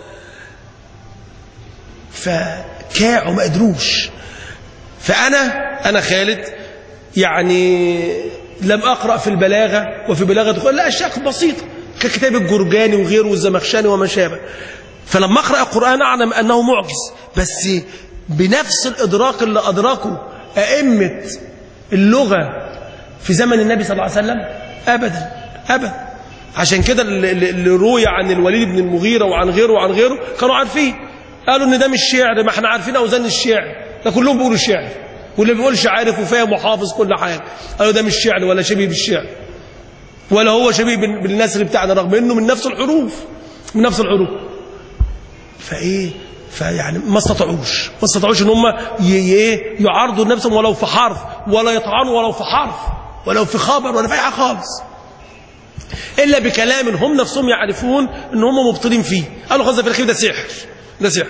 فكاعوا ما قدروش فأنا أنا خالد يعني لم أقرأ في البلاغة وفي بلاغة لا أشياء بسيطة ككتاب الجرجاني وغيره والزمخشاني وما شابه فلما أقرأ القرآن أعلم أنه معجز بس بنفس الإدراك اللي أدركه أئمة اللغة في زمن النبي صلى الله عليه وسلم أبدا أبدا عشان كده اللي روي عن الوليد بن المغيرة وعن غيره وعن غيره كانوا عارفين قالوا ان ده مش شعر ما احنا عارفين اوزان الشعر ده كلهم بيقولوا شعر واللي بيقولش عارف وفاهم وحافظ كل حاجه قالوا ده مش شعر ولا شبيه بالشعر ولا هو شبيه بالنسر بتاعنا رغم انه من نفس الحروف من نفس الحروف فايه فيعني ما استطاعوش ما استطاعوش ان هم يعارضوا نفسهم ولو في حرف ولا يطعنوا ولو في حرف ولو في خبر ولا في حاجه خالص الا بكلام هم نفسهم يعرفون ان هم مبطلين فيه قالوا خلاص في الاخير ده سحر ده سحر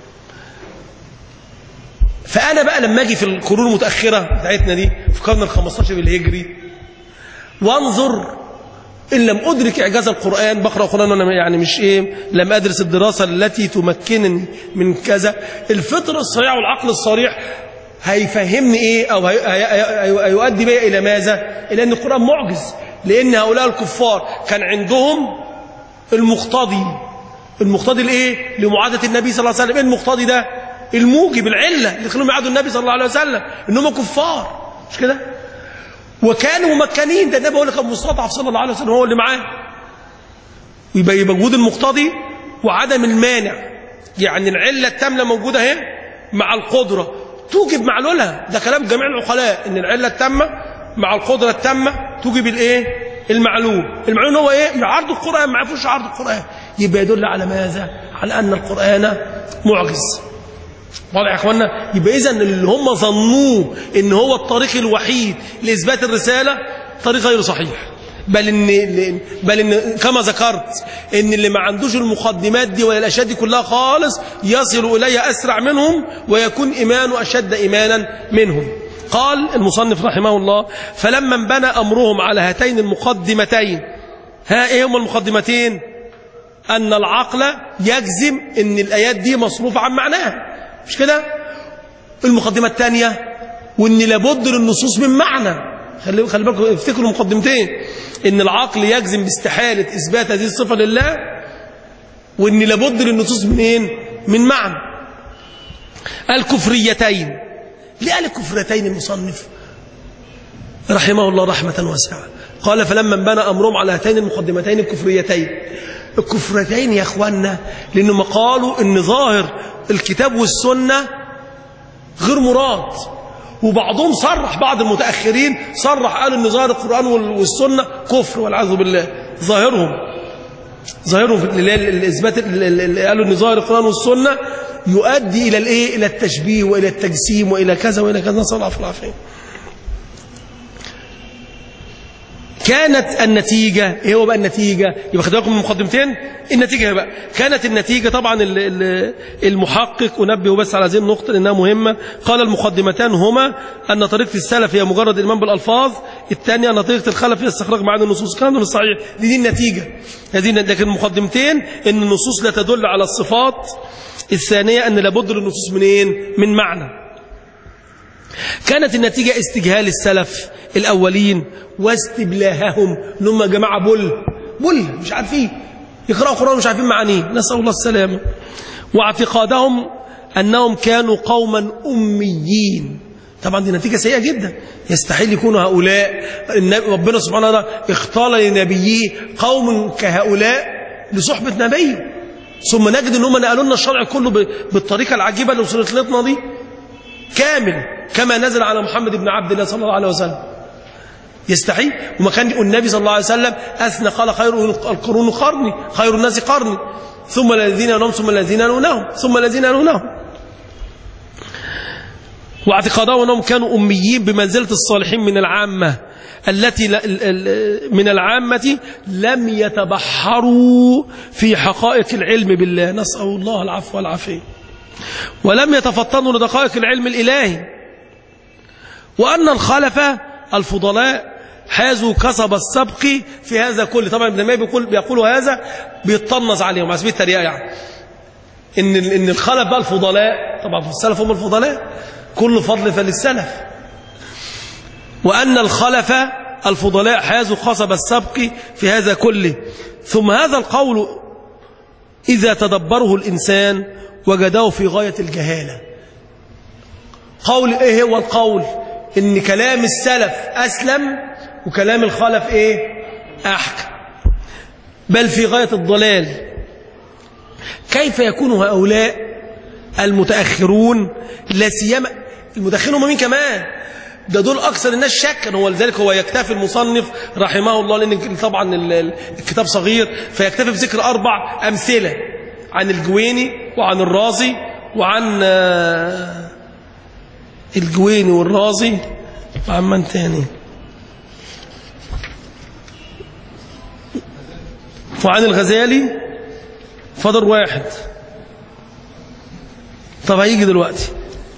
فانا بقى لما اجي في القرون المتاخره بتاعتنا دي في القرن ال15 الهجري وانظر ان لم ادرك اعجاز القران بقرا القران وانا يعني مش ايه لم ادرس الدراسه التي تمكنني من كذا الفطره الصريحه والعقل الصريح هيفهمني ايه او هيؤدي بي الى ماذا الى ان القران معجز لان هؤلاء الكفار كان عندهم المقتضي المقتضي الايه لمعاده النبي صلى الله عليه وسلم ايه المقتضي ده الموجب العله اللي خلوهم يعادوا النبي صلى الله عليه وسلم ان هم كفار مش كده وكانوا ممكنين ده النبي هو اللي كان مستضعف صلى الله عليه وسلم هو اللي معاه ويبقى يبقى وجود المقتضي وعدم المانع يعني العله التامه موجوده اهي مع القدره توجب معلولها ده كلام جميع العقلاء ان العله التامه مع القدره التامه توجب الايه المعلوم المعلوم هو ايه يعرض القران ما يعرفوش يعرض القران يبقى يدل على ماذا على ان القران معجز واضح يا اخوانا يبقى اذا اللي هم ظنوه ان هو الطريق الوحيد لاثبات الرساله طريق غير صحيح بل ان بل ان كما ذكرت ان اللي ما عندوش المقدمات دي ولا الاشياء دي كلها خالص يصل الي اسرع منهم ويكون ايمانه اشد ايمانا منهم قال المصنف رحمه الله فلما انبنى امرهم على هاتين المقدمتين ها ايه هما المقدمتين ان العقل يجزم ان الايات دي مصروفه عن معناها مش كده المقدمه الثانيه وان لابد للنصوص من معنى خلي خلي بالكم افتكروا المقدمتين ان العقل يجزم باستحاله اثبات هذه الصفه لله وان لابد للنصوص منين من معنى الكفريتين ليه قال الكفريتين المصنف رحمه الله رحمة واسعة قال فلما انبنى أمرهم على هاتين المقدمتين الكفريتين الكفريتين يا أخوانا لأنهم قالوا أن ظاهر الكتاب والسنة غير مراد وبعضهم صرح بعض المتأخرين صرح قال أن ظاهر القرآن والسنة كفر والعياذ بالله ظاهرهم ظاهرهم في الإثبات اللي قالوا أن ظاهر القرآن والسنة يؤدي إلى الإيه إلى التشبيه وإلى التجسيم وإلى كذا وإلى كذا نسأل الله العافية كانت النتيجة ايه هو بقى النتيجة يبقى خدوا لكم من مقدمتين النتيجة بقى كانت النتيجة طبعا المحقق أنبه بس على هذه النقطة لأنها مهمة قال المقدمتان هما أن طريقة السلف هي مجرد الإيمان بالألفاظ الثانية أن طريقة الخلف هي استخراج معاني النصوص كان صحيح دي, دي النتيجة هذه لكن المقدمتين أن النصوص لا تدل على الصفات الثانية أن لابد للنصوص منين من معنى كانت النتيجة استجهال السلف الأولين واستبلاههم لما جماعة بل بل مش عارفين يقرأوا قرآن مش عارفين معانيه نسأل الله السلامة واعتقادهم أنهم كانوا قوما أميين طبعا دي نتيجة سيئة جدا يستحيل يكونوا هؤلاء ربنا سبحانه وتعالى اختار لنبيه قوم كهؤلاء لصحبة نبيه ثم نجد ان هم نقلوا لنا الشرع كله بالطريقة العجيبة اللي وصلت لنا دي كامل كما نزل على محمد بن عبد الله صلى الله عليه وسلم يستحيل وما كان النبي صلى الله عليه وسلم أثنى قال خير القرون قرني خير الناس قرني ثم الذين يلونهم ثم الذين يلونهم ثم الذين يلونهم واعتقادهم أنهم كانوا أميين بمنزلة الصالحين من العامة التي من العامة لم يتبحروا في حقائق العلم بالله نسأل الله العفو والعافية ولم يتفطنوا لدقائق العلم الإلهي وأن الخلف الفضلاء حازوا كسب السبق في هذا كله طبعا ابن ماجه بيقول بيقولوا هذا بيطنز عليهم على سبيل التريقه يعني ان ان الخلف بقى الفضلاء طبعا في السلف هم الفضلاء كل فضل فللسلف وان الخلف الفضلاء حازوا قصب السبق في هذا كله ثم هذا القول إذا تدبره الإنسان وجده في غاية الجهالة قول إيه هو القول إن كلام السلف أسلم وكلام الخلف إيه أحكم بل في غاية الضلال كيف يكون هؤلاء المتأخرون لا سيما المتأخرون هم مين كمان ده دول أكثر الناس شكا هو لذلك هو يكتفي المصنف رحمه الله لأن طبعا الكتاب صغير فيكتفي بذكر أربع أمثلة عن الجويني وعن الرازي وعن الجويني والرازي وعن من تاني وعن الغزالي فضل واحد طب هيجي دلوقتي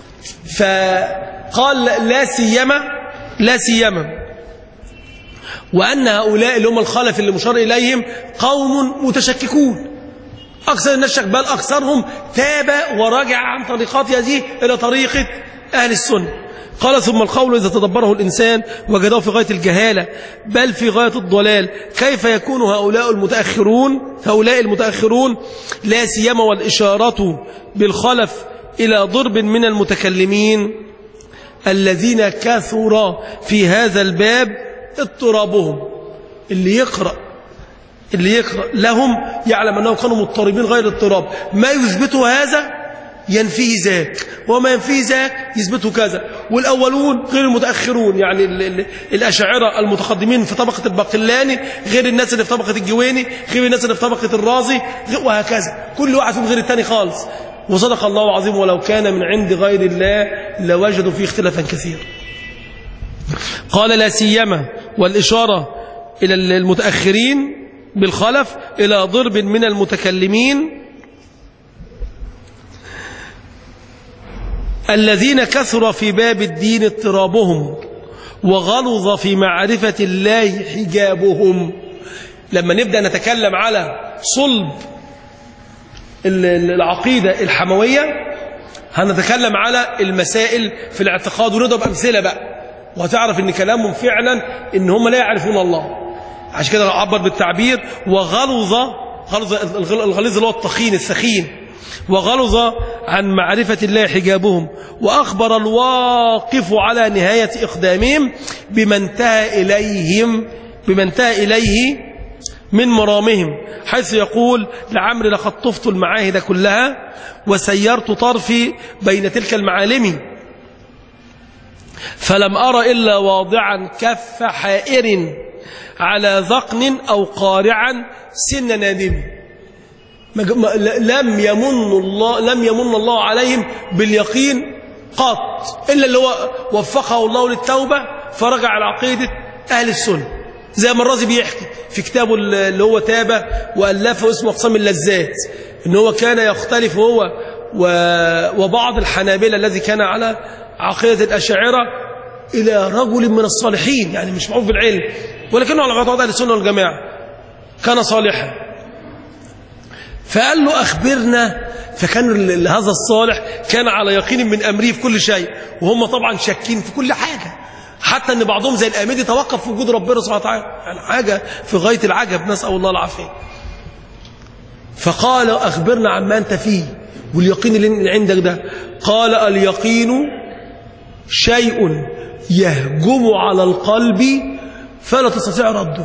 فقال لا سيما لا سيما وأن هؤلاء اللي هم الخلف اللي مشار إليهم قوم متشككون أكثر الناس شك بل أكثرهم تاب ورجع عن طريقات هذه إلى طريقة أهل السنة قال ثم القول إذا تدبره الإنسان وجده في غاية الجهالة بل في غاية الضلال كيف يكون هؤلاء المتأخرون هؤلاء المتأخرون لا سيما والإشارة بالخلف إلى ضرب من المتكلمين الذين كثر في هذا الباب اضطرابهم اللي يقرأ اللي يقرأ لهم يعلم أنهم كانوا مضطربين غير اضطراب ما يثبته هذا ينفيه ذاك وما ينفيه ذاك يثبته كذا والأولون غير المتأخرون يعني ال ال الأشاعرة المتقدمين في طبقة الباقلاني غير الناس اللي في طبقة الجويني غير الناس اللي في طبقة الرازي وهكذا كل واحد فيهم غير الثاني خالص وصدق الله العظيم ولو كان من عند غير الله لوجدوا فيه اختلافا كثيرا قال لا سيما والإشارة إلى المتأخرين بالخلف إلى ضرب من المتكلمين الذين كثر في باب الدين اضطرابهم وغلظ في معرفة الله حجابهم لما نبدأ نتكلم على صلب العقيدة الحموية هنتكلم على المسائل في الاعتقاد ونضرب أمثلة بقى وهتعرف ان كلامهم فعلا ان هم لا يعرفون الله عشان كده عبر بالتعبير وغلظ غلظ الغليظ اللي هو الطخين الثخين وغلظ عن معرفة الله حجابهم وأخبر الواقف على نهاية إقدامهم بما انتهى إليهم بما انتهى إليه من مرامهم حيث يقول لعمري لقد طفت المعاهد كلها وسيرت طرفي بين تلك المعالم فلم أرى إلا واضعا كف حائر على ذقن أو قارعا سن نادم لم يمن الله لم يمن الله عليهم باليقين قط إلا اللي هو وفقه الله للتوبة فرجع على عقيدة أهل السنة زي ما الرازي بيحكي في كتابه اللي هو تابه وألفه اسمه أقسام اللذات إن هو كان يختلف هو وبعض الحنابلة الذي كان على عقيدة الأشاعرة إلى رجل من الصالحين يعني مش معروف بالعلم ولكنه على عقيدة أهل السنة والجماعة كان صالحا فقال له أخبرنا فكان هذا الصالح كان على يقين من أمره في كل شيء وهم طبعا شاكين في كل حاجة حتى أن بعضهم زي الأميدي توقف في وجود ربنا سبحانه وتعالى يعني حاجة في غاية العجب نسأل الله العافية فقال أخبرنا عما أنت فيه واليقين اللي عندك ده قال اليقين شيء يهجم على القلب فلا تستطيع رده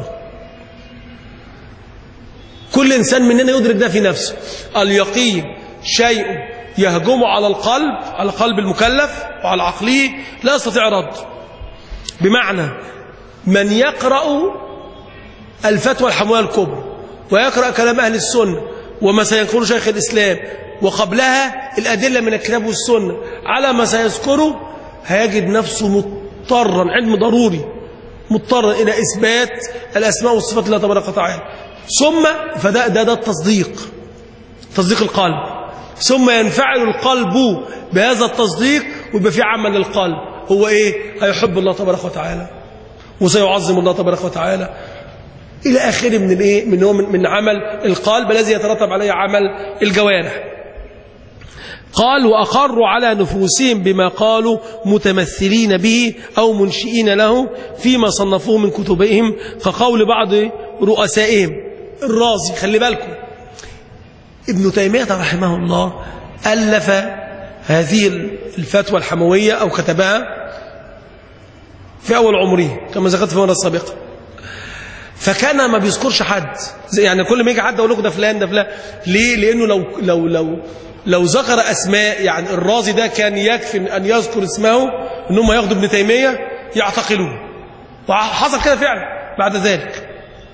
كل إنسان مننا يدرك ده في نفسه اليقين شيء يهجم على القلب على قلب المكلف وعلى عقله لا يستطيع رده بمعنى من يقرأ الفتوى الحموية الكبرى ويقرأ كلام أهل السنة وما سينقله شيخ الإسلام وقبلها الأدلة من الكتاب والسنة على ما سيذكره هيجد نفسه مضطرا علم ضروري مضطرا إلى إثبات الأسماء والصفات الله تبارك وتعالى ثم فده ده, ده التصديق تصديق القلب ثم ينفعل القلب بهذا التصديق ويبقى في عمل للقلب هو ايه هيحب الله تبارك وتعالى وسيعظم الله تبارك وتعالى الى اخره من الايه من هو من, من عمل القلب الذي يترتب عليه عمل الجوارح قال وأقروا على نفوسهم بما قالوا متمثلين به أو منشئين له فيما صنفوه من كتبهم كقول بعض رؤسائهم الرازي خلي بالكم ابن تيمية رحمه الله ألف هذه الفتوى الحموية أو كتبها في أول عمره كما ذكرت في المرة السابقة فكان ما بيذكرش حد يعني كل ما يجي حد اقول لكم ده فلان ده فلان ليه لانه لو لو لو لو ذكر اسماء يعني الرازي ده كان يكفي ان يذكر اسمه ان هم ياخدوا ابن تيميه يعتقلوه وحصل كده فعلا بعد ذلك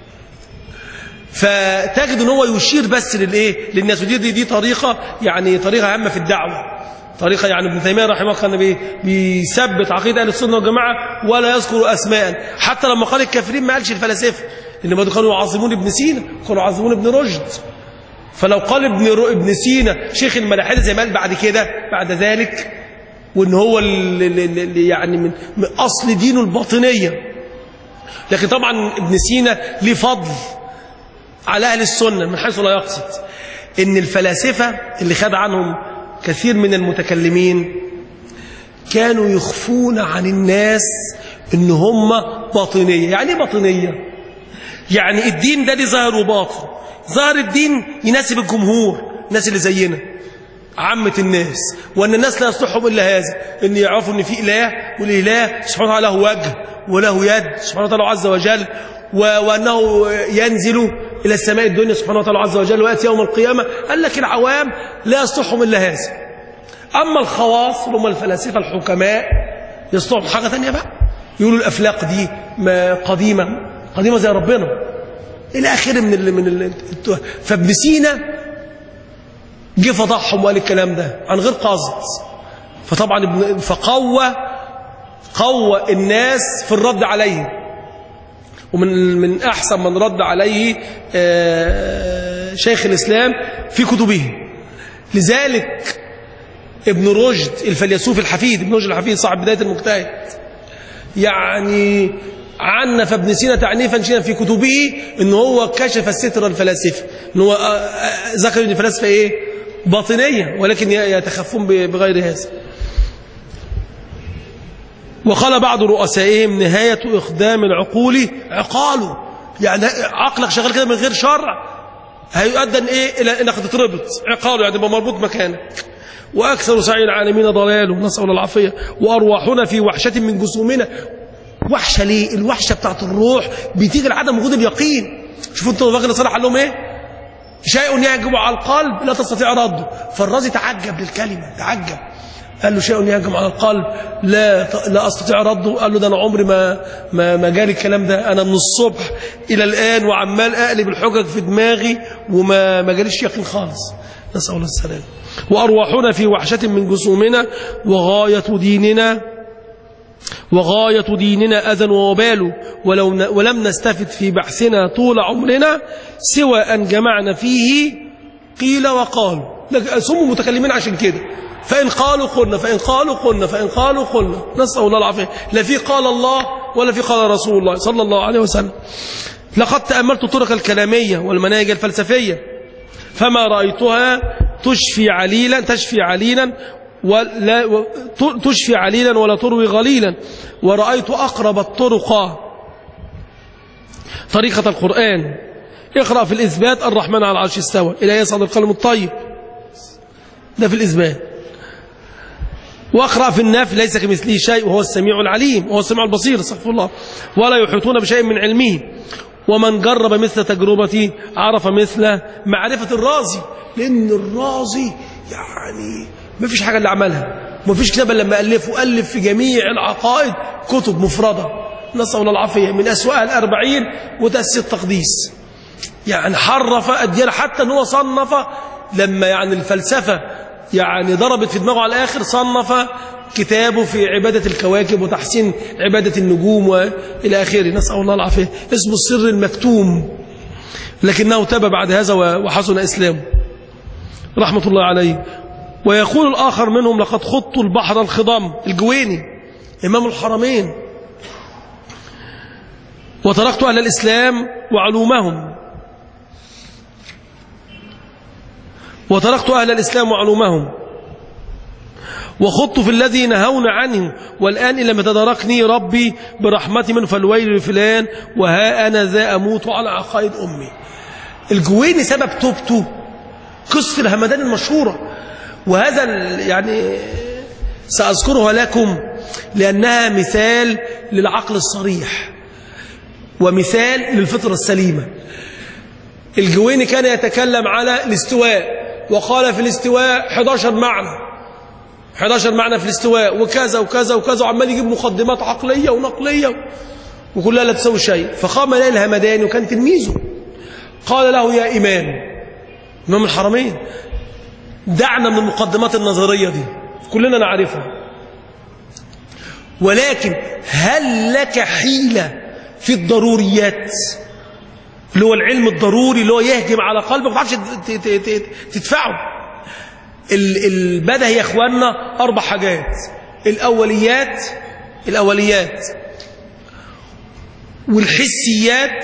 فتجد ان هو يشير بس للايه للناس ودي دي, دي طريقه يعني طريقه هامه في الدعوه طريقه يعني ابن تيميه رحمه الله كان بيثبت عقيده اهل السنه والجماعه ولا يذكر اسماء حتى لما قال الكافرين ما قالش الفلاسفه انما كانوا يعظمون ابن سينا كانوا يعظمون ابن رشد فلو قال ابن رو ابن سينا شيخ الملاحده زي ما قال بعد كده بعد ذلك وان هو اللي يعني من, من اصل دينه الباطنيه لكن طبعا ابن سينا ليه فضل على اهل السنه من حيث لا يقصد ان الفلاسفه اللي خد عنهم كثير من المتكلمين كانوا يخفون عن الناس ان هم باطنيه يعني ايه باطنيه يعني الدين ده ليه ظاهر وباطن ظاهر الدين يناسب الجمهور الناس اللي زينا عامة الناس وأن الناس لا يصلحهم إلا هذا أن يعرفوا أن في إله والإله سبحانه وتعالى له وجه وله يد سبحانه وتعالى عز وجل وأنه ينزل إلى السماء الدنيا سبحانه وتعالى عز وجل ويأتي يوم القيامة قال لك العوام لا يصلحهم إلا هذا أما الخواص هم الفلاسفة الحكماء يصلحهم حاجة ثانية بقى يقولوا الأفلاق دي قديمة قديمة زي ربنا إلى آخره من ال من ال فابن سينا جه فضحهم وقال الكلام ده عن غير قصد فطبعا ابن فقوى قوى الناس في الرد عليه ومن من أحسن من رد عليه شيخ الإسلام في كتبه لذلك ابن رشد الفيلسوف الحفيد ابن رشد الحفيد صاحب بداية المجتهد يعني عنف ابن سينا تعنيفا شيئا في كتبه ان هو كشف الستر الفلاسفه ان هو ذكر ان الفلاسفه ايه باطنيه ولكن يتخفون بغير هذا وقال بعض رؤسائهم نهاية إخدام العقول عقاله يعني عقلك شغال كده من غير شرع هيؤدن إيه إلى إنك تتربط عقاله يعني يبقى مربوط مكانك وأكثر سعي العالمين ضلال نسأل الله العافية وأرواحنا في وحشة من جسومنا وحشة ليه الوحشة بتاعت الروح بتيجي لعدم وجود اليقين شوفوا انتوا الراجل صالح قال لهم ايه شيء يهجم على القلب لا تستطيع رده فالرازي تعجب للكلمة تعجب قال له شيء يهجم على القلب لا لا استطيع رده قال له ده انا عمري ما ما ما جالي الكلام ده انا من الصبح الى الان وعمال اقلب الحجج في دماغي وما ما جاليش يقين خالص نسال الله السلامه وارواحنا في وحشه من جسومنا وغايه ديننا وغاية ديننا أذى ووبال ولو ولم نستفد في بحثنا طول عمرنا سوى أن جمعنا فيه قيل وقال سموا متكلمين عشان كده فإن قالوا قلنا فإن قالوا قلنا فإن قالوا قلنا نسأل الله العافية لا في قال الله ولا في قال رسول الله صلى الله عليه وسلم لقد تأملت الطرق الكلامية والمناهج الفلسفية فما رأيتها تشفي عليلا تشفي عليلا ولا تشفي عليلا ولا تروي غليلا ورأيت أقرب الطرق طريقة القرآن اقرأ في الإثبات الرحمن على العرش استوى إلى يصعد القلم الطيب ده في الإثبات واقرأ في النفي ليس كمثله شيء وهو السميع العليم وهو السميع البصير استغفر الله ولا يحيطون بشيء من علمه ومن جرب مثل تجربتي عرف مثل معرفة الرازي لأن الرازي يعني ما فيش حاجة اللي عملها ما فيش كتاب لما ألفه ألف في جميع العقائد كتب مفردة نسأل الله العافية من أسواء الأربعين وتأسيس التقديس يعني حرف أديان حتى أنه صنف لما يعني الفلسفة يعني ضربت في دماغه على الآخر صنف كتابه في عبادة الكواكب وتحسين عبادة النجوم وإلى آخره نسأل الله العافية اسمه السر المكتوم لكنه تاب بعد هذا وحسن إسلامه رحمة الله عليه ويقول الآخر منهم لقد خضت البحر الخضم الجويني إمام الحرمين وتركت أهل الإسلام وعلومهم وتركت أهل الإسلام وعلومهم وخضت في الذي نهون عنه والآن إن لم يتداركني ربي برحمة من فالويل لفلان وها أنا ذا أموت على عقائد أمي الجويني سبب توبته قصة الهمدان المشهورة وهذا يعني سأذكرها لكم لأنها مثال للعقل الصريح ومثال للفطرة السليمة الجويني كان يتكلم على الاستواء وقال في الاستواء 11 معنى 11 معنى في الاستواء وكذا وكذا وكذا وعمال يجيب مقدمات عقلية ونقلية وكلها لا تسوي شيء فقام إليه الهمداني وكان تلميذه قال له يا إمام إمام الحرمين دعنا من المقدمات النظرية دي كلنا نعرفها ولكن هل لك حيلة في الضروريات اللي هو العلم الضروري اللي هو يهجم على قلبك ما تعرفش تدفعه البدء يا اخواننا اربع حاجات الاوليات الاوليات والحسيات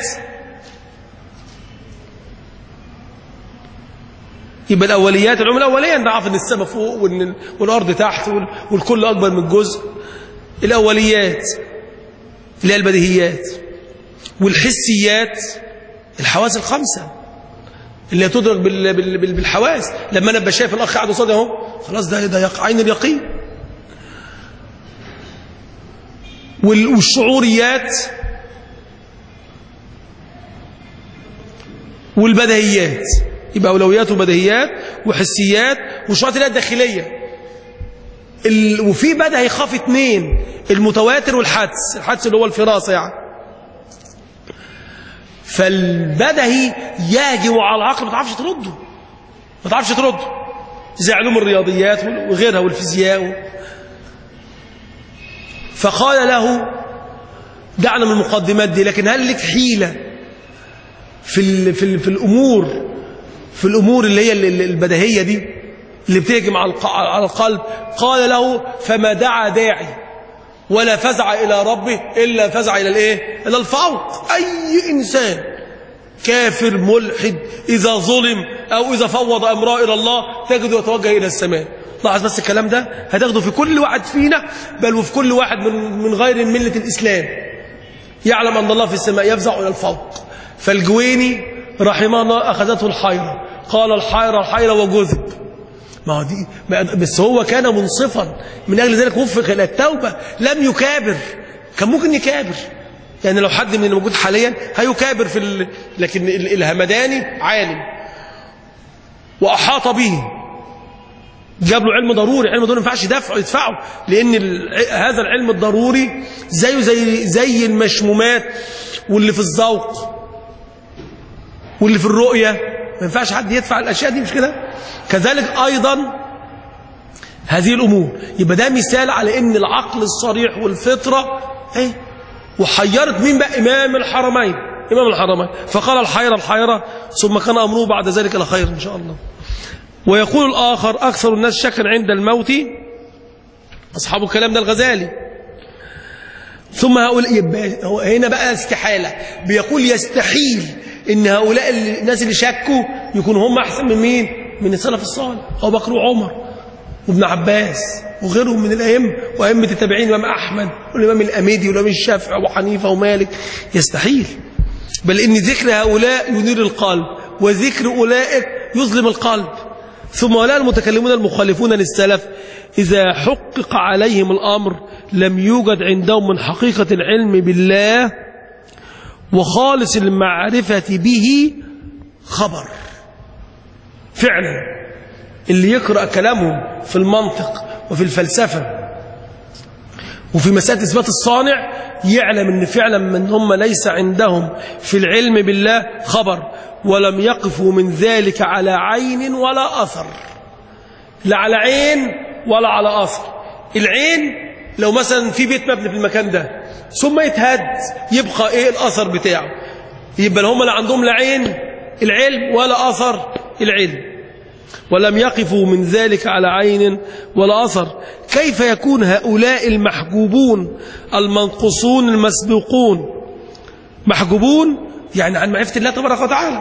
يبقى الاوليات العلوم الاوليه انت عارف ان السماء فوق وان والارض تحت والكل اكبر من جزء الاوليات اللي هي البديهيات والحسيات الحواس الخمسه اللي تدرك بال بال بال بالحواس لما انا ابقى شايف الاخ قاعد قصادي اهو خلاص ده ده يقع عين اليقين والشعوريات والبدهيات يبقى اولويات وبدهيات وحسيات وشعورات اللي الداخليه ال... وفي بدهي يخاف اثنين المتواتر والحدس الحدس اللي هو الفراسه يعني فالبدهي يهجم على العقل ما تعرفش ترده ما تعرفش ترده زي علوم الرياضيات وغيرها والفيزياء و... فقال له دعنا من المقدمات دي لكن هل لك حيلة في, ال... في, ال... في الأمور في الأمور اللي هي البدهية دي اللي بتهجم على القلب قال له فما دعا داعي ولا فزع إلى ربه إلا فزع إلى الإيه؟ إلى الفوق أي إنسان كافر ملحد إذا ظلم أو إذا فوض أمره إلى الله تجد يتوجه إلى السماء لاحظ بس الكلام ده هتاخده في كل واحد فينا بل وفي كل واحد من, من غير ملة الإسلام يعلم أن الله في السماء يفزع إلى الفوق فالجويني رحمه الله أخذته الحيرة قال الحيرة الحيرة وجذب ما هو دي بس هو كان منصفا من أجل ذلك وفق إلى التوبة لم يكابر كان ممكن يكابر يعني لو حد من الموجود حاليا هيكابر في ال... لكن الهمداني عالم وأحاط به جاب له علم ضروري علم ضروري ما ينفعش يدفعه يدفعه لأن ال... هذا العلم الضروري زيه زي زي المشمومات واللي في الذوق واللي في الرؤية ما ينفعش حد يدفع الأشياء دي مش كده كذلك أيضا هذه الأمور يبقى ده مثال على أن العقل الصريح والفطرة ايه وحيرت مين بقى إمام الحرمين إمام الحرمين فقال الحيرة الحيرة ثم كان أمره بعد ذلك لخير إن شاء الله ويقول الآخر أكثر الناس شكا عند الموت أصحاب الكلام ده الغزالي ثم هؤلاء يبقى هنا بقى استحالة بيقول يستحيل ان هؤلاء الناس اللي شكوا يكونوا هم احسن من مين من السلف الصالح ابو بكر وعمر وابن عباس وغيرهم من الائمه وائمه التابعين الامام احمد والامام الاميدي والامام الشافعي وابو حنيفه ومالك يستحيل بل ان ذكر هؤلاء ينير القلب وذكر اولئك يظلم القلب ثم هؤلاء المتكلمون المخالفون للسلف اذا حقق عليهم الامر لم يوجد عندهم من حقيقه العلم بالله وخالص المعرفة به خبر فعلا اللي يقرأ كلامهم في المنطق وفي الفلسفة وفي مسألة إثبات الصانع يعلم أن فعلا من هم ليس عندهم في العلم بالله خبر ولم يقفوا من ذلك على عين ولا أثر لا على عين ولا على أثر العين لو مثلا في بيت مبني في المكان ده ثم يتهد يبقى ايه الاثر بتاعه يبقى هم لا عندهم لا عين العلم ولا اثر العلم ولم يقفوا من ذلك على عين ولا اثر كيف يكون هؤلاء المحجوبون المنقصون المسبوقون محجوبون يعني عن معرفه الله تبارك وتعالى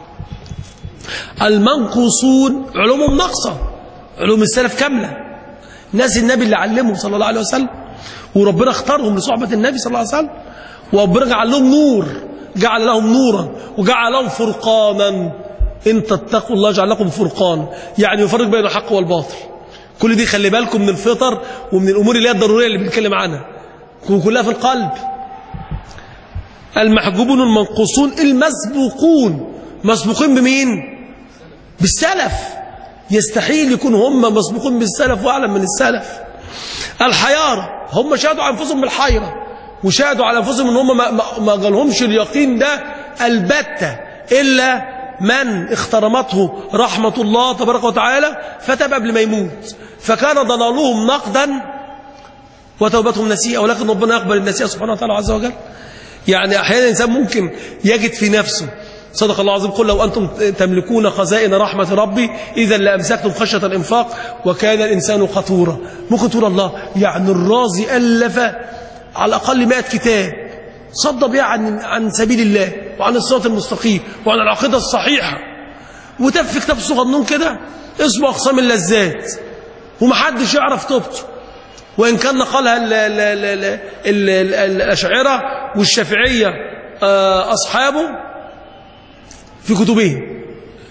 المنقصون علومهم ناقصه علوم السلف كامله ناس النبي اللي علمهم صلى الله عليه وسلم وربنا اختارهم لصحبة النبي صلى الله عليه وسلم وربنا جعل لهم نور جعل لهم نورا وجعل لهم فرقانا ان تتقوا الله جعل لكم فرقانا يعني يفرق بين الحق والباطل كل دي خلي بالكم من الفطر ومن الامور اللي هي الضروريه اللي بنتكلم عنها كلها في القلب المحجوبون المنقوصون المسبوقون مسبوقين بمين بالسلف يستحيل يكون هم مسبوقون بالسلف واعلم من السلف الحيارة هم شهدوا على أنفسهم بالحيرة وشهدوا على أنفسهم ان هم ما, ما, ما قالهمش اليقين ده البتة إلا من اخترمته رحمة الله تبارك وتعالى فتاب قبل ما يموت فكان ضلالهم نقدا وتوبتهم نسيئة ولكن ربنا يقبل النسيئة سبحانه وتعالى عز وجل يعني أحيانا الإنسان ممكن يجد في نفسه صدق الله العظيم قل لو أنتم تملكون خزائن رحمة ربي إذا لأمسكتم خشية الإنفاق وكان الإنسان قطورا ممكن تقول الله يعني الرازي ألف على الأقل 100 كتاب صد بها عن, عن سبيل الله وعن الصراط المستقيم وعن العقيدة الصحيحة وتاب في كتاب صغنون كده اسمه أقسام اللذات ومحدش يعرف توبته وإن كان نقلها ال ال ال ال ال الأشعرة والشافعية أصحابه في كتبهم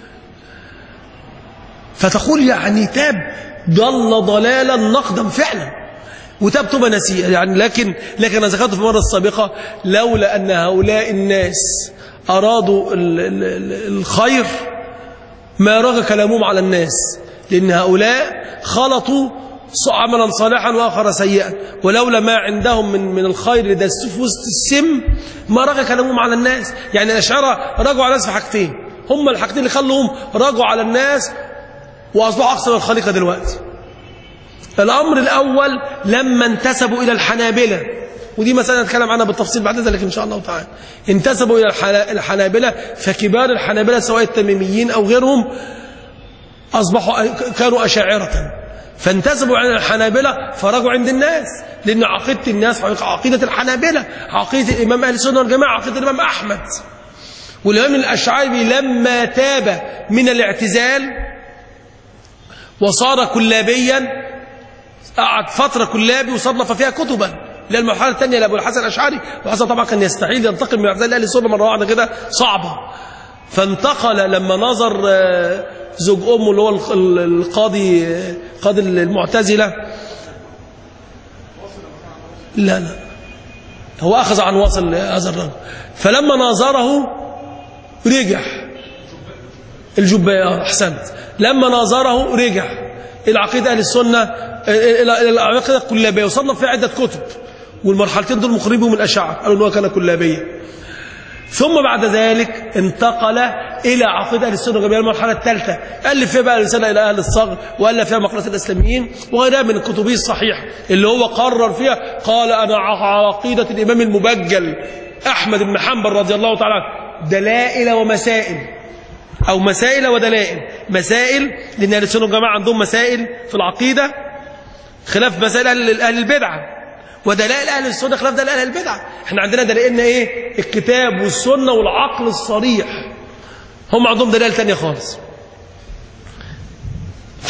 فتقول يعني تاب ضل ضلالا نقدا فعلا وتاب توبة نسيئة يعني لكن لكن أنا ذكرت في المرة السابقة لولا أن هؤلاء الناس أرادوا ال ال الخير ما رغى كلامهم على الناس لأن هؤلاء خلطوا عملا صالحا وآخر سيئا ولولا ما عندهم من من الخير ده في وسط السم ما رغى كلامهم على الناس يعني الأشعرة رجعوا على الناس في حاجتين هم الحاجتين اللي خلوهم رجعوا على الناس وأصبحوا أكثر الخليقة دلوقتي الأمر الأول لما انتسبوا إلى الحنابلة ودي مسألة نتكلم عنها بالتفصيل بعد ذلك إن شاء الله تعالى انتسبوا إلى الحنابلة فكبار الحنابلة سواء التميميين أو غيرهم أصبحوا كانوا أشاعرة فانتسبوا عن الحنابلة فرجعوا عند الناس لأن عقيدة الناس عقيدة الحنابلة عقيدة الإمام أهل السنة والجماعة عقيدة الإمام أحمد والإمام الأشعري لما تاب من الاعتزال وصار كلابيا قعد فترة كلابي وصنف فيها كتبا للمرحلة الثانية لأبو الحسن الأشعري الحسن طبعا كان يستحيل ينتقل من اعتزال أهل السنة مرة واحدة كده صعبة فانتقل لما نظر آه، زوج أمه اللي هو الق- ال- القاضي آه، قاضي المعتزلة لا لا هو أخذ عن واصل هذا الرجل فلما ناظره رجع الجباية آه، أحسنت لما ناظره رجع إلى عقيدة أهل السنة إلى إلى العقيدة الكلابية وصنف فيها عدة كتب والمرحلتين دول مخربهم الأشاعرة قالوا إن هو كان كلابية ثم بعد ذلك انتقل إلى عقيدة أهل السنة والجماعة المرحلة الثالثة ألف فيها بقى رسالة إلى أهل الصغر وألف فيها مقالات الإسلاميين وغيرها من كتبه الصحيح اللي هو قرر فيها قال أنا على عقيدة الإمام المبجل أحمد بن حنبل رضي الله تعالى عنه دلائل ومسائل أو مسائل ودلائل مسائل لأن أهل السنة والجماعة عندهم مسائل في العقيدة خلاف مسائل أهل أهل البدعة ودلائل أهل السنة خلاف دلائل أهل البدعة احنا عندنا دلائلنا إيه الكتاب والسنة والعقل الصريح هم عندهم دلائل تانية خالص ف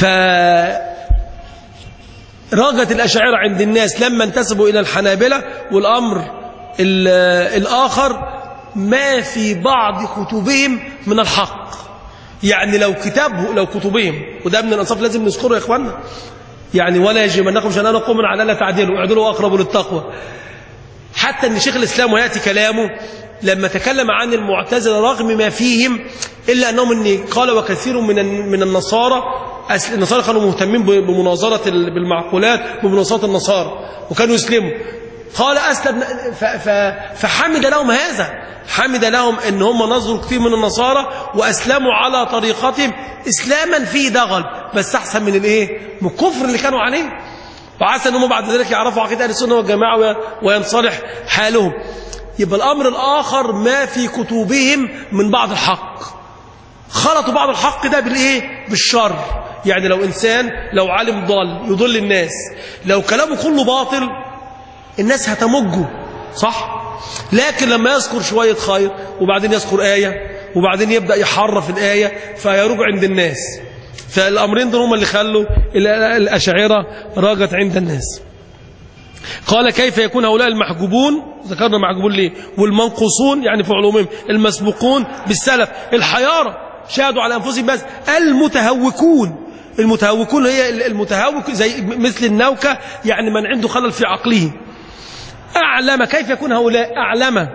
راجت الأشاعرة عند الناس لما انتسبوا إلى الحنابلة والأمر ال- الآخر ما في بعض كتبهم من الحق يعني لو كتابه لو كتبهم وده من الأنصاف لازم نذكره يا إخواننا يعني ولا يجرمنكم شنآن قوم على لا تعدلوا اعدلوا أقرب للتقوى حتى ان شيخ الإسلام ويأتي كلامه لما تكلم عن المعتزلة رغم ما فيهم إلا أنهم إن قال وكثير من من النصارى أس- النصارى كانوا مهتمين ب- بمناظرة ال- بالمعقولات بمناظرة النصارى وكانوا يسلموا قال أسلم ف- ف- فحمد لهم هذا حمد لهم ان هم نظروا كثير من النصارى وأسلموا على طريقتهم إسلاما فيه دغل بس أحسن من الإيه من الكفر اللي كانوا عليه وعسى أنهم بعد ذلك يعرفوا عقيدة أهل السنة والجماعة وي- وينصلح حالهم يبقى الأمر الآخر ما في كتبهم من بعض الحق خلطوا بعض الحق ده بالإيه بالشر يعني لو إنسان لو عالم ضال يضل الناس لو كلامه كله باطل الناس هتمجه صح لكن لما يذكر شوية خير وبعدين يذكر آية وبعدين يبدأ يحرف الآية فيروج عند الناس فالأمرين دول هم اللي خلوا ال- الأشاعرة راجت عند الناس قال كيف يكون هؤلاء المحجوبون ذكرنا المحجوبون ليه والمنقوصون يعني في علومهم المسبوقون بالسلف الحيارة شهدوا على أنفسهم بس المتهوكون المتهوكون هي المتهوك زي مثل النوكة يعني من عنده خلل في عقله أعلم كيف يكون هؤلاء أعلم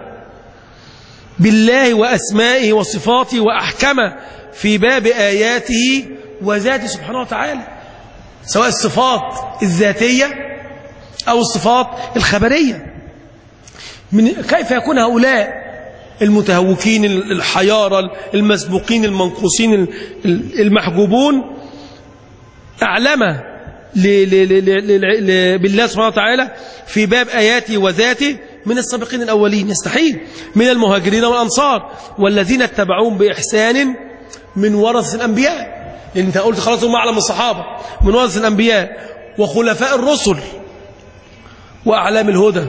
بالله وأسمائه وصفاته وأحكم في باب آياته وذاته سبحانه وتعالى سواء الصفات الذاتية أو الصفات الخبرية من كيف يكون هؤلاء المتهوكين الحيارى المسبوقين المنقوصين المحجوبون أعلم ل- ل- ل- ل- ل- بالله سبحانه وتعالى في باب آياته وذاته من السابقين الأولين يستحيل من المهاجرين والأنصار والذين اتبعوهم بإحسان من ورث الأنبياء لأن أنت قلت خلاص هم أعلم الصحابة من ورث الأنبياء وخلفاء الرسل وأعلام الهدى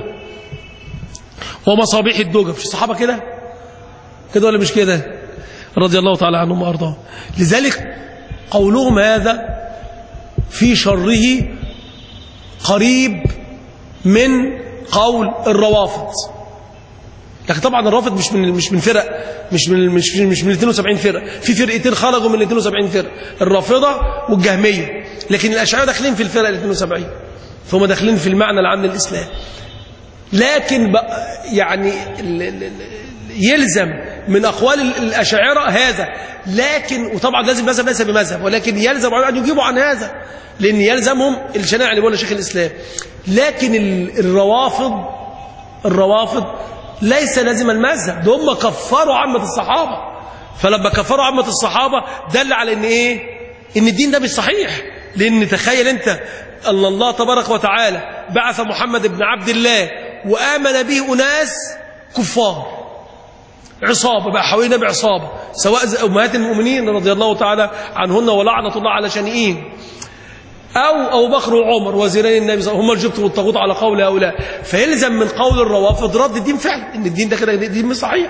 ومصابيح الدجى مش الصحابة كده كده ولا مش كده رضي الله تعالى عنهم وأرضاهم لذلك قولهم هذا في شره قريب من قول الروافض لكن طبعا الرافض مش من مش من فرق مش من مش من مش من 72 فرقه في فرقتين خرجوا من 72 فرقه الرافضه والجهميه لكن الاشاعره داخلين في الفرقه ال 72 فهم داخلين في المعنى العام للاسلام لكن بقى يعني ال- ال- ال- يلزم من أقوال ال- الأشاعرة هذا لكن وطبعا لازم مذهب ليس بمذهب ولكن يلزم أن يجيبوا عن هذا لأن يلزمهم الشناعة اللي بيقولها شيخ الإسلام لكن ال- الروافض الروافض ليس لازم المذهب ده هم كفروا عامة الصحابة فلما كفروا عامة الصحابة دل على ان ايه ان الدين ده مش صحيح لان تخيل انت ان الله تبارك وتعالى بعث محمد بن عبد الله وآمن به أناس كفار عصابة بقى حوالينا بعصابة سواء زي أمهات المؤمنين رضي الله تعالى عنهن ولعنة الله على شنئين أو أبو بكر وعمر وزيرين النبي صلى الله عليه وسلم هم الجبت والطاغوت على قول هؤلاء فيلزم من قول الروافض رد الدين فعلا إن الدين ده كده دين مش صحيح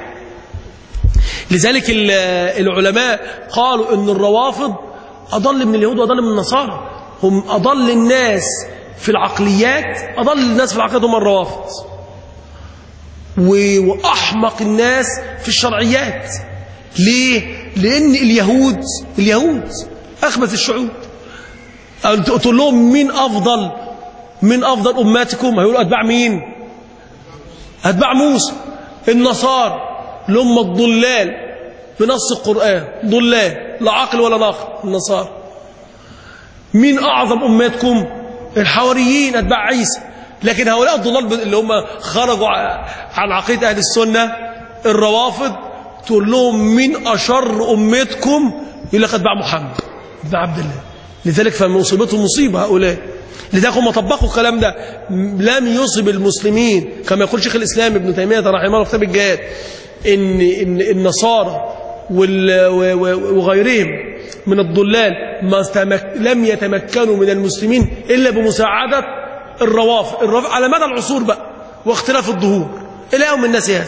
لذلك ال- العلماء قالوا إن الروافض أضل من اليهود وأضل من النصارى هم أضل الناس في العقليات أضل الناس في العقليات هم الروافض و- وأحمق الناس في الشرعيات ليه لان اليهود اليهود اخبث الشعوب تقول لهم مين افضل من افضل اماتكم هيقولوا اتباع مين اتباع موسى النصارى اللي هم الضلال بنص القران ضلال لا عقل ولا ناقل النصارى مين اعظم اماتكم الحواريين اتباع عيسى لكن هؤلاء الضلال اللي هم خرجوا عن عقيده اهل السنه الروافض تقول لهم مين اشر امتكم يقول لك اتباع محمد اتباع عبد الله لذلك فمصيبتهم مصيبه هؤلاء لذلك هم طبقوا الكلام ده لم يصب المسلمين كما يقول شيخ الاسلام ابن تيميه رحمه الله في كتاب الجهاد ان ان النصارى وغيرهم من الضلال ما لم يتمكنوا من المسلمين الا بمساعده الروافض الروافض على مدى العصور بقى واختلاف الظهور الى يوم الناس هذا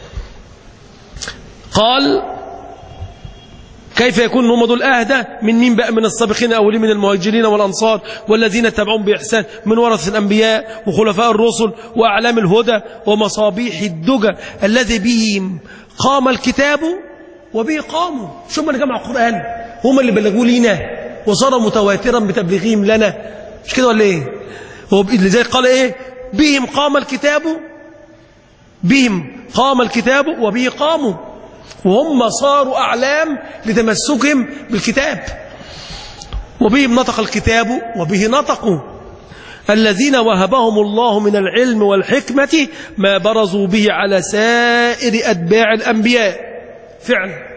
قال كيف يكون هم دول أهدى من مين بقى من السابقين أولين من المهاجرين والأنصار والذين اتبعون بإحسان من ورث الأنبياء وخلفاء الرسل وأعلام الهدى ومصابيح الدجى الذي بهم قام الكتاب وبه قاموا شو من جمع القرآن هم اللي بلغوا لينا وصار متواترا بتبليغهم لنا مش كده ولا ايه هو لذلك قال ايه بهم قام الكتاب بهم قام الكتاب وبه قاموا وهم صاروا أعلام لتمسكهم بالكتاب وبهم نطق الكتاب وبه نطقوا الذين وهبهم الله من العلم والحكمة ما برزوا به على سائر أتباع الأنبياء فعلا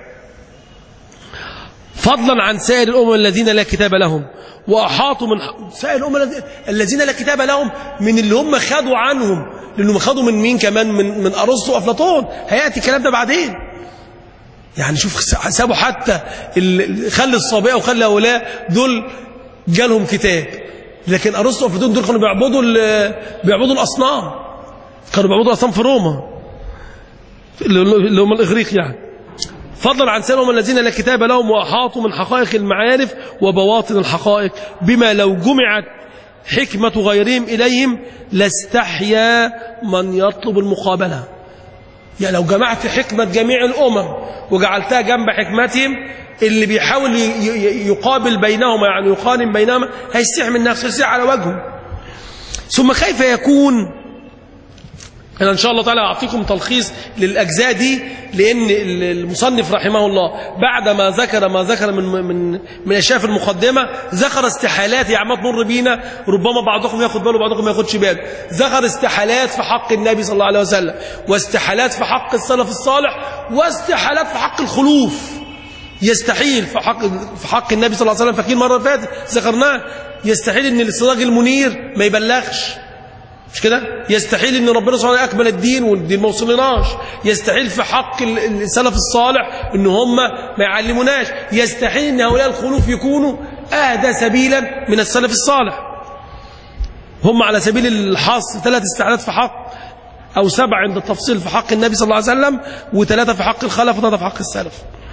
فضلا عن سائر الأمم الذين لا كتاب لهم وأحاطوا من سائر الأمم الذين لا كتاب لهم من اللي هم خدوا عنهم لأنهم خدوا من مين كمان من, من أرسطو وأفلاطون هيأتي الكلام ده بعدين يعني شوف سابوا حتى خلي الصابئة وخلي هؤلاء دول جالهم كتاب لكن أرسطو وأفلاطون دول كانوا بيعبدوا بيعبدوا الأصنام كانوا بيعبدوا الأصنام في روما اللي هم الإغريق يعني فضلا عن سائرهم الذين لا كتاب لهم وأحاطوا من حقائق المعارف وبواطن الحقائق بما لو جمعت حكمة غيرهم إليهم لاستحيا من يطلب المقابلة يعني لو جمعت حكمة جميع الأمم وجعلتها جنب حكمتهم اللي بيحاول يقابل بينهما يعني يقارن بينهما هيستحي من نفسه هيستحي على وجهه ثم كيف يكون أنا إن شاء الله تعالى أعطيكم تلخيص للأجزاء دي لأن المصنف رحمه الله بعد ما ذكر ما ذكر من من من أشياء في المقدمة ذكر استحالات يا عم تمر بينا ربما بعضكم ياخد باله وبعضكم ما ياخدش باله ذكر استحالات في حق النبي صلى الله عليه وسلم واستحالات في حق السلف الصالح واستحالات في حق الخلوف يستحيل في حق في حق النبي صلى الله عليه وسلم فاكرين المره اللي فاتت ذكرناه يستحيل ان السراج المنير ما يبلغش مش كده يستحيل ان ربنا سبحانه وتعالى اكمل الدين والدين ما وصلناش يستحيل في حق السلف الصالح ان هم ما يعلموناش يستحيل ان هؤلاء الخلوف يكونوا اهدى سبيلا من السلف الصالح هم على سبيل الحصر ثلاث استعانات في حق او سبع عند التفصيل في حق النبي صلى الله عليه وسلم وثلاثه في حق الخلف وثلاثه في حق السلف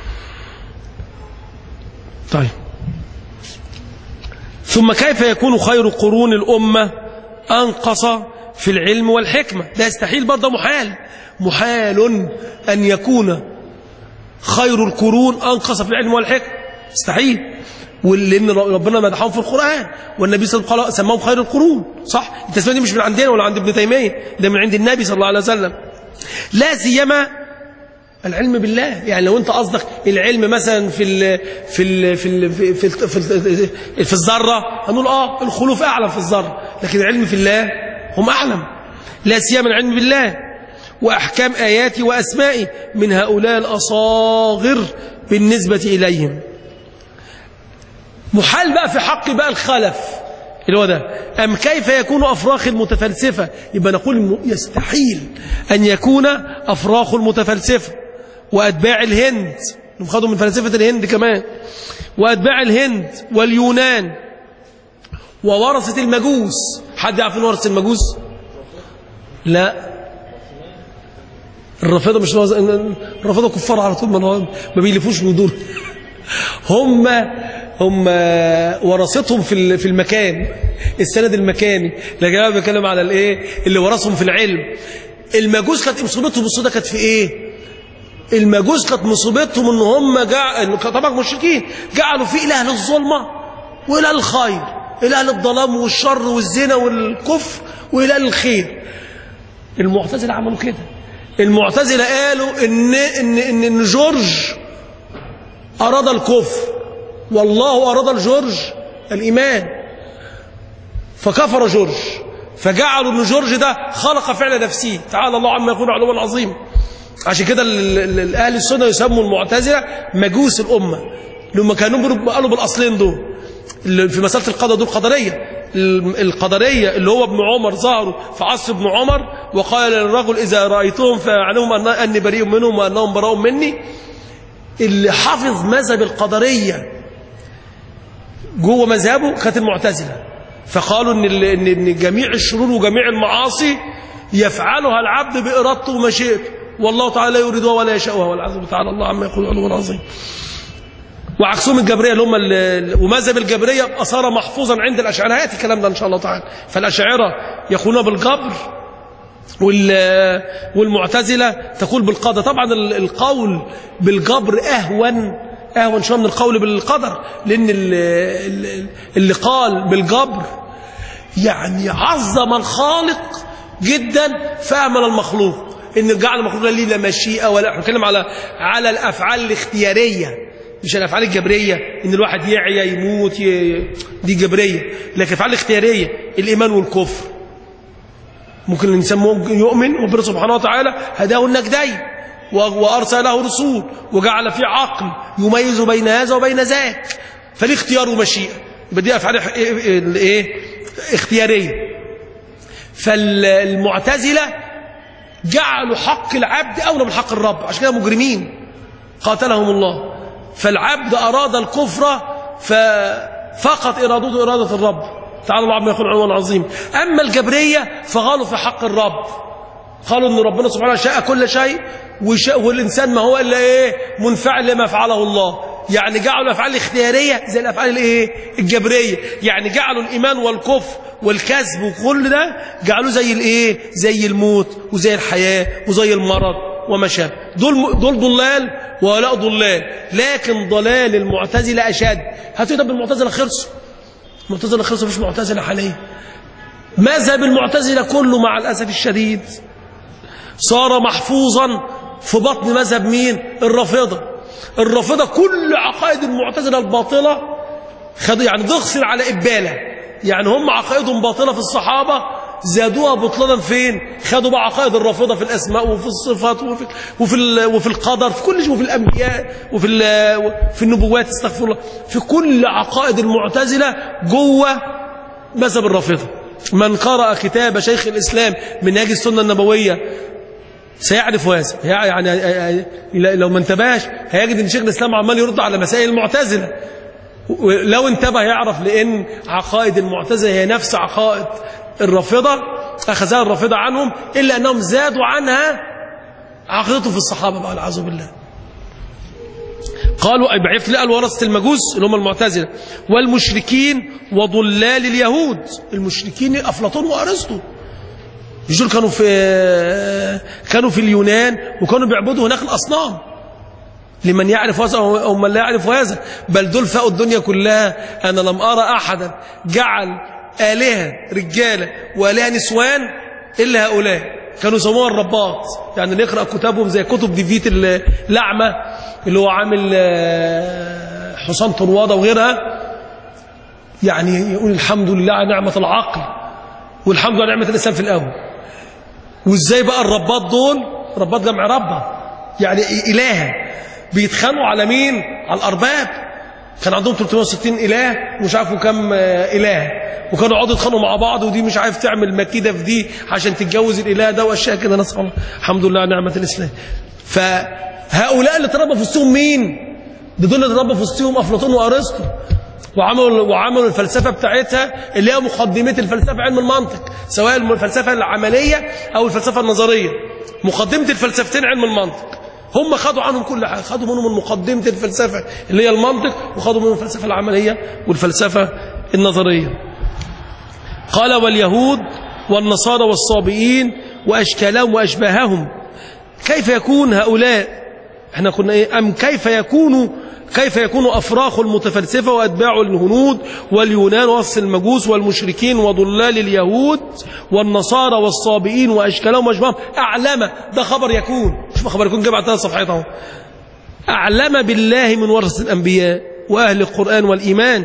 طيب ثم كيف يكون خير قرون الامه أنقص في العلم والحكمة ده يستحيل برضه محال محال أن يكون خير القرون أنقص في العلم والحكمة يستحيل ولأن ربنا مدحهم في القرآن والنبي صلى الله عليه وسلم سماهم خير القرون صح التسمية دي مش من عندنا ولا عند ابن تيمية ده من عند النبي صلى الله عليه وسلم لا سيما العلم بالله يعني لو انت قصدك العلم مثلا في ال في ال في ال في ال في, ال في, في الذره هنقول اه الخلوف اعلم في الذره لكن العلم في الله هم اعلم لا سيما العلم بالله واحكام اياتي واسمائي من هؤلاء الاصاغر بالنسبه اليهم محال بقى في حق بقى الخلف اللي هو ده أم كيف يكون أفراخ المتفلسفة يبقى نقول يستحيل أن يكون أفراخ المتفلسفة وأتباع الهند خدوا من فلسفة الهند كمان وأتباع الهند واليونان وورثة المجوس حد يعرف ان ورثة المجوس لا الرافضة مش الرافضة كفار على طول ما بيلفوش من دول هم هم ورثتهم في في المكان السند المكاني لكن انا بتكلم على الايه اللي ورثهم في العلم المجوس كانت مصيبتهم السوداء كانت في ايه المجوس كانت مصيبتهم ان هم جع... طبعا مشركين جعلوا في اله للظلمه واله للخير اله للظلام والشر والزنا والكفر واله للخير المعتزله عملوا كده المعتزله قالوا ان ان ان, إن جورج اراد الكفر والله اراد لجورج الايمان فكفر جورج فجعلوا ان جورج ده خلق فعل نفسه تعالى الله عما يقول علوا عظيما عشان كده اهل السنه يسموا المعتزله مجوس الامه لما كانوا قالوا بالاصلين دول في مساله القدر دول قدريه القدريه اللي هو ابن عمر ظهروا في عصر ابن عمر وقال للرجل اذا رايتهم فاعلمهم أن اني بريء منهم وانهم براء مني اللي حافظ مذهب القدريه جوه مذهبه كانت المعتزله فقالوا ان ان جميع الشرور وجميع المعاصي يفعلها العبد بارادته ومشيئته والله تعالى لا يريدها ولا يشاءها والعياذ تعالى الله عما يقول علوا عظيم وعكسهم الجبريه اللي هم ومذهب الجبريه صار محفوظا عند الاشاعره هياتي الكلام ده ان شاء الله تعالى فالاشاعره يقولون بالجبر والمعتزله تقول بالقدر طبعا القول بالجبر اهون اهون شويه من القول بالقدر لان اللي قال بالجبر يعني عظم الخالق جدا فامل المخلوق ان جعل المخلوق ليه لا مشيئه ولا احنا بنتكلم على على الافعال الاختياريه مش الافعال الجبريه ان الواحد يعيا يموت ي... دي جبريه لكن الافعال الاختياريه الايمان والكفر ممكن الانسان ممكن يؤمن وربنا سبحانه وتعالى هداه النجدين وارسل له رسول وجعل فيه عقل يميز بين هذا وبين ذاك فليه اختيار ومشيئه يبقى دي افعال ايه اختياريه فالمعتزله جعلوا حق العبد اولى من حق الرب عشان كده مجرمين قاتلهم الله فالعبد أراد الكفر ففقط إرادته إرادة الرب تعالى الله عما يقول عنوان عظيم أما الجبرية فغالوا في حق الرب قالوا أن ربنا سبحانه شاء كل شيء وشاء والإنسان ما هو إلا إيه منفعل لما فعله الله يعني جعلوا الأفعال الاختيارية زي الأفعال الإيه الجبرية يعني جعلوا الإيمان والكفر والكذب وكل ده جعلوه زي الإيه زي الموت وزي الحياة وزي المرض وما شابه دول دول ضلال وهؤلاء ضلال لكن ضلال المعتزلة أشد هاتوا طب المعتزلة خلصوا المعتزلة خلصوا مش معتزلة حاليا مذهب المعتزلة كله مع الأسف الشديد صار محفوظا في بطن مذهب مين الرافضة الرافضة كل عقائد المعتزلة الباطلة خدوا يعني ضغصر على إبالة يعني هم عقائدهم باطلة في الصحابة زادوها بطلانا فين خدوا بقى عقائد الرافضه في الاسماء وفي الصفات وفي وفي وفي القدر في كل شيء وفي الانبياء وفي في النبوات استغفر الله في كل عقائد المعتزله جوه مذهب الرافضه من قرأ كتاب شيخ الإسلام منهاج السنة النبوية سيعرف هذا يعني لو ما انتبهش هيجد ان شيخ الإسلام عمال يرد على مسائل المعتزلة لو انتبه يعرف لأن عقائد المعتزلة هي نفس عقائد الرافضة أخذها الرافضة عنهم إلا أنهم زادوا عنها عقيدته في الصحابة بقى العياذ بالله قالوا بعث لقى ورثة المجوس اللي هم المعتزلة والمشركين وضلال اليهود المشركين أفلاطون وأرسطو يجول كانوا في كانوا في اليونان وكانوا بيعبدوا هناك الأصنام لمن يعرف هذا أو من لا يعرف هذا بل دول فاقوا الدنيا كلها أنا لم أرى أحدا جعل آلهة رجالة وآلهة نسوان إلا هؤلاء كانوا يسموها الرباط يعني اللي يقرأ كتابهم زي كتب ديفيت الأعمى اللي هو عامل حسام طروادة وغيرها يعني يقول الحمد لله على نعمة العقل والحمد لله على نعمة الإسلام في الأول وإزاي بقى الرباط دول رباط جمع ربة يعني إله بيتخانقوا على مين على الأرباب كان عندهم 360 إله ومش عارفوا كم إله وكانوا يقعدوا يتخانقوا مع بعض ودي مش عارف تعمل مكيدة في دي عشان تتجوز الإله ده وأشياء كده نسأل الله الحمد لله على نعمة الإسلام فهؤلاء اللي تربى في وسطهم مين؟ ده دول اللي تربى في وسطهم أفلاطون وأرسطو وعملوا وعملوا الفلسفه بتاعتها اللي هي مقدمه الفلسفه علم المنطق سواء الفلسفه العمليه او الفلسفه النظريه مقدمه الفلسفتين علم المنطق هم خدوا عنهم كل حاجه خدوا منهم من مقدمه الفلسفه اللي هي المنطق وخدوا منهم الفلسفه العمليه والفلسفه النظريه قال واليهود والنصارى والصابئين واشكالهم واشباههم كيف يكون هؤلاء احنا كنا ايه ام كيف يكون كيف يكون افراخ المتفلسفه واتباع الهنود واليونان وصف المجوس والمشركين وضلال اليهود والنصارى والصابئين واشكالهم واشباههم اعلم ده خبر يكون شوف خبر يكون جاب على صفحات اهو اعلم بالله من ورث الانبياء واهل القران والايمان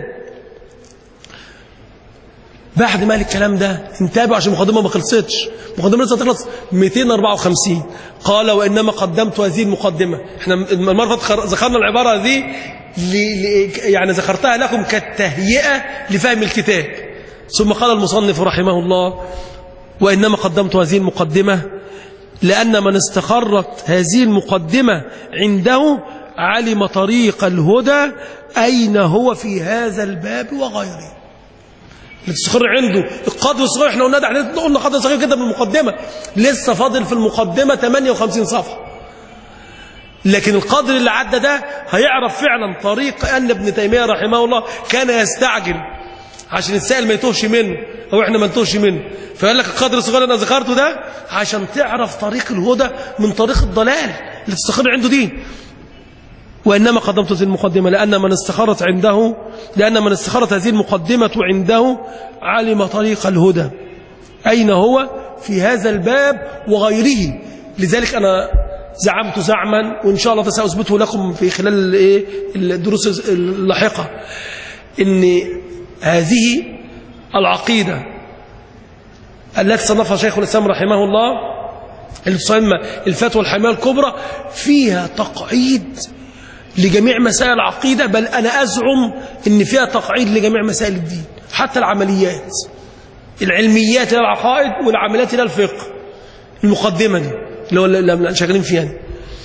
بعد ما قال الكلام ده انتبهوا عشان المقدمه ما خلصتش المقدمه لسه تخلص 254 قال وانما قدمت هذه المقدمه احنا المره اللي فاتت ذكرنا العباره دي ل... ل... يعني ذكرتها لكم كالتهيئه لفهم الكتاب ثم قال المصنف رحمه الله وانما قدمت هذه المقدمه لان من استقرت هذه المقدمه عنده علم طريق الهدى اين هو في هذا الباب وغيره تستقر عنده القدر الصغير احنا قلنا ده احنا قلنا قدر صغير جدا من المقدمه لسه فاضل في المقدمه 58 صفحه لكن القدر اللي عدى ده هيعرف فعلا طريق ان ابن تيميه رحمه الله كان يستعجل عشان السائل ما يتوهش منه او احنا ما نتوهش منه فقال لك القدر الصغير اللي انا ذكرته ده عشان تعرف طريق الهدى من طريق الضلال اللي تستقر عنده دي وإنما قدمت هذه المقدمة لأن من استخرت عنده لأن من استخرت هذه المقدمة عنده علم طريق الهدى أين هو في هذا الباب وغيره لذلك أنا زعمت زعما وإن شاء الله سأثبته لكم في خلال الدروس اللاحقة إن هذه العقيدة التي صنفها شيخ الإسلام رحمه الله اللي تسمى الفتوى الحماية الكبرى فيها تقعيد لجميع مسائل العقيدة بل أنا أزعم أن فيها تقعيد لجميع مسائل الدين حتى العمليات العلميات إلى العقائد والعمليات إلى الفقه المقدمة دي اللي هو اللي شغالين فيها دي.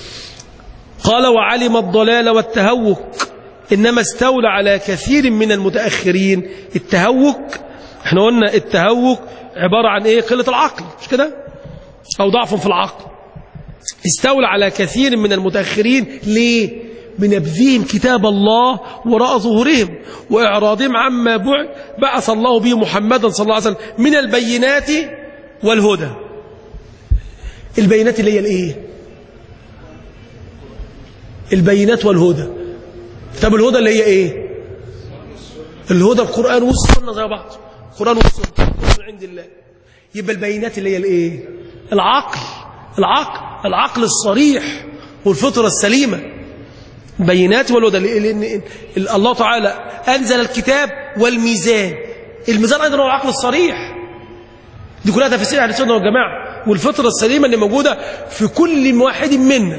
قال وعلم الضلال والتهوك إنما استولى على كثير من المتأخرين التهوك احنا قلنا التهوك عبارة عن ايه قلة العقل مش كده أو ضعف في العقل استولى على كثير من المتأخرين ليه بنبذهم كتاب الله وراء ظهورهم وإعراضهم عما بعث الله به محمدا صلى الله عليه وسلم من البينات والهدى البينات اللي هي الايه البينات والهدى طب الهدى اللي هي ايه الهدى القرآن والسنة زي بعض القرآن والسنة من عند الله يبقى البينات اللي هي الايه العقل العقل العقل الصريح والفطرة السليمة بينات والهدى لأن الله تعالى أنزل الكتاب والميزان الميزان أيضا هو العقل الصريح دي كلها تفسير أهل السنة والجماعة والفطرة السليمة اللي موجودة في كل واحد منا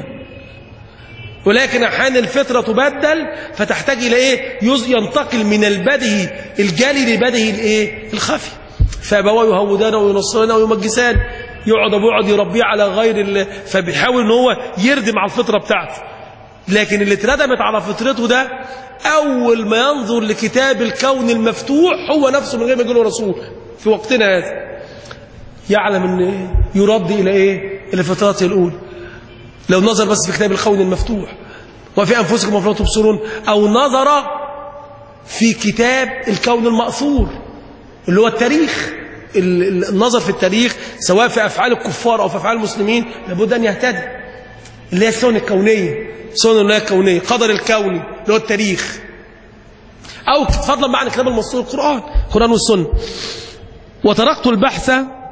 ولكن أحيانا الفطرة تبدل فتحتاج إلى إيه ينتقل من البدهي الجالي لبدهي الإيه الخفي فأبواه يهودانه وينصرانه ويمجسان يقعد أبوه يقعد يربيه على غير ال... فبيحاول ان هو يردم على الفطرة بتاعته لكن اللي اتردمت على فطرته ده أول ما ينظر لكتاب الكون المفتوح هو نفسه من غير ما يقوله رسول في وقتنا هذا يعلم ان يرد إلى إيه إلى فطرته الأولى لو نظر بس في كتاب الكون المفتوح وفي أنفسكم وفي تبصرون أو نظر في كتاب الكون المأثور اللي هو التاريخ النظر في التاريخ سواء في أفعال الكفار أو في أفعال المسلمين لابد أن يهتدي اللي هي السنن الكونية السنن اللي هي الكونية قدر الكوني اللي هو التاريخ أو فضلا معنى كتاب المسطور القرآن القرآن والسنة وتركت البحث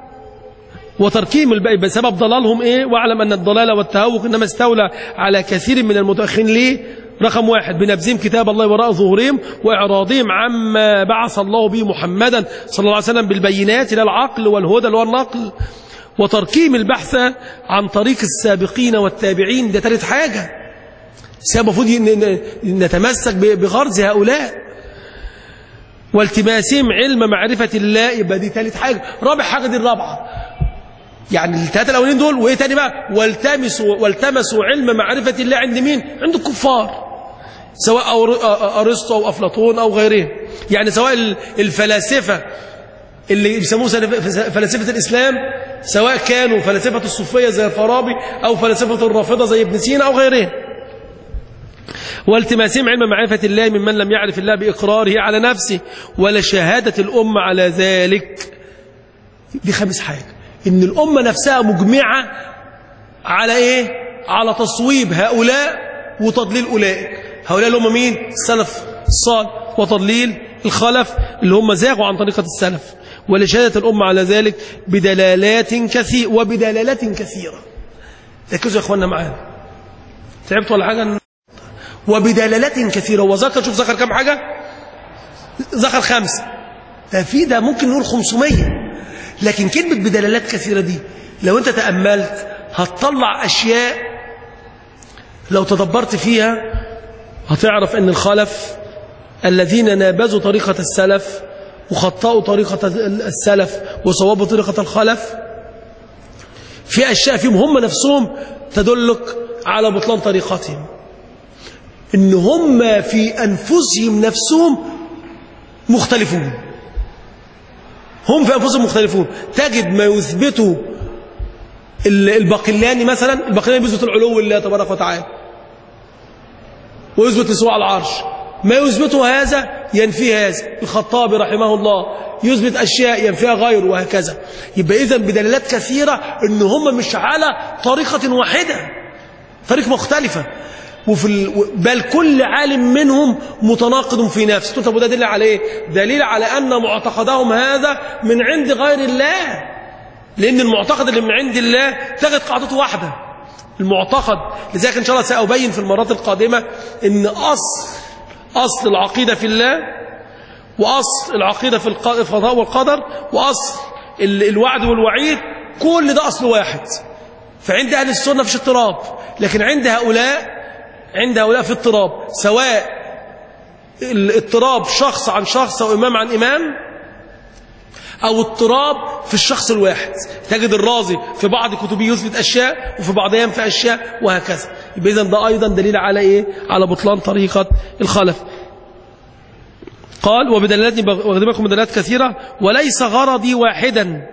وتركيم الباقي بسبب ضلالهم ايه واعلم ان الضلال والتهوك انما استولى على كثير من المتاخرين ليه رقم واحد بنبذهم كتاب الله وراء ظهورهم واعراضهم عما بعث الله به محمدا صلى الله عليه وسلم بالبينات الى العقل والهدى اللي هو النقل وتركيم البحث عن طريق السابقين والتابعين ده ثالث حاجه المفروض نتمسك بغرز هؤلاء والتماسهم علم معرفة الله يبقى دي ثالث حاجة رابع حاجة دي الرابعة يعني الثلاثة الأولين دول وإيه تاني بقى والتمسوا, والتمسوا علم معرفة الله عند مين عند الكفار سواء أرسطو أو أفلاطون أو غيرهم يعني سواء الفلاسفة اللي بيسموه فلاسفة الإسلام سواء كانوا فلاسفة الصوفية زي الفارابي أو فلاسفة الرافضة زي ابن سينا أو غيرهم والتماسهم علم معرفة الله ممن لم يعرف الله بإقراره على نفسه ولا شهادة الأمة على ذلك دي خامس حاجة إن الأمة نفسها مجمعة على إيه؟ على تصويب هؤلاء وتضليل أولئك هؤلاء اللي هم مين السلف الصالح وتضليل الخلف اللي هم زاغوا عن طريقة السلف ولشهادة الأمة على ذلك بدلالات كثيرة وبدلالات كثيرة ركزوا يا إخواننا معانا تعبت ولا حاجة وبدلالات كثيرة وذكر شوف ذكر كم حاجة ذكر خمسة ده في ده ممكن نقول 500 لكن كلمة بدلالات كثيرة دي لو انت تأملت هتطلع أشياء لو تدبرت فيها هتعرف ان الخلف الذين نابذوا طريقة السلف وخطأوا طريقة السلف وصوابوا طريقة الخلف في أشياء فيهم هم نفسهم تدلك على بطلان طريقتهم ان هم في أنفسهم نفسهم مختلفون هم في أنفسهم مختلفون تجد ما يثبته الباقلاني مثلا الباقلاني بيثبت العلو لله تبارك وتعالى ويثبت لسوء على العرش ما يثبته هذا ينفي هذا الخطابي رحمه الله يثبت أشياء ينفيها غيره وهكذا يبقى إذن بدلالات كثيرة ان هم مش على طريقة واحدة طريقة مختلفة وفي ال... بل كل عالم منهم متناقض في نفسه طب وده دليل على ايه دليل على ان معتقدهم هذا من عند غير الله لان المعتقد اللي من عند الله تجد قاعدته واحده المعتقد لذلك ان شاء الله سأبين في المرات القادمة ان اصل اصل العقيدة في الله واصل العقيدة في القضاء والقدر واصل الوعد والوعيد كل ده اصل واحد فعند اهل السنة فيش اضطراب لكن عند هؤلاء عند هؤلاء في اضطراب سواء الاضطراب شخص عن شخص او امام عن امام أو اضطراب في الشخص الواحد تجد الرازي في بعض كتبه يثبت أشياء وفي بعضها ينفي أشياء وهكذا يبقى إذن ده أيضا دليل على إيه؟ على بطلان طريقة الخلف قال وبدلالات واخدمكم بدلالات كثيرة وليس غرضي واحدا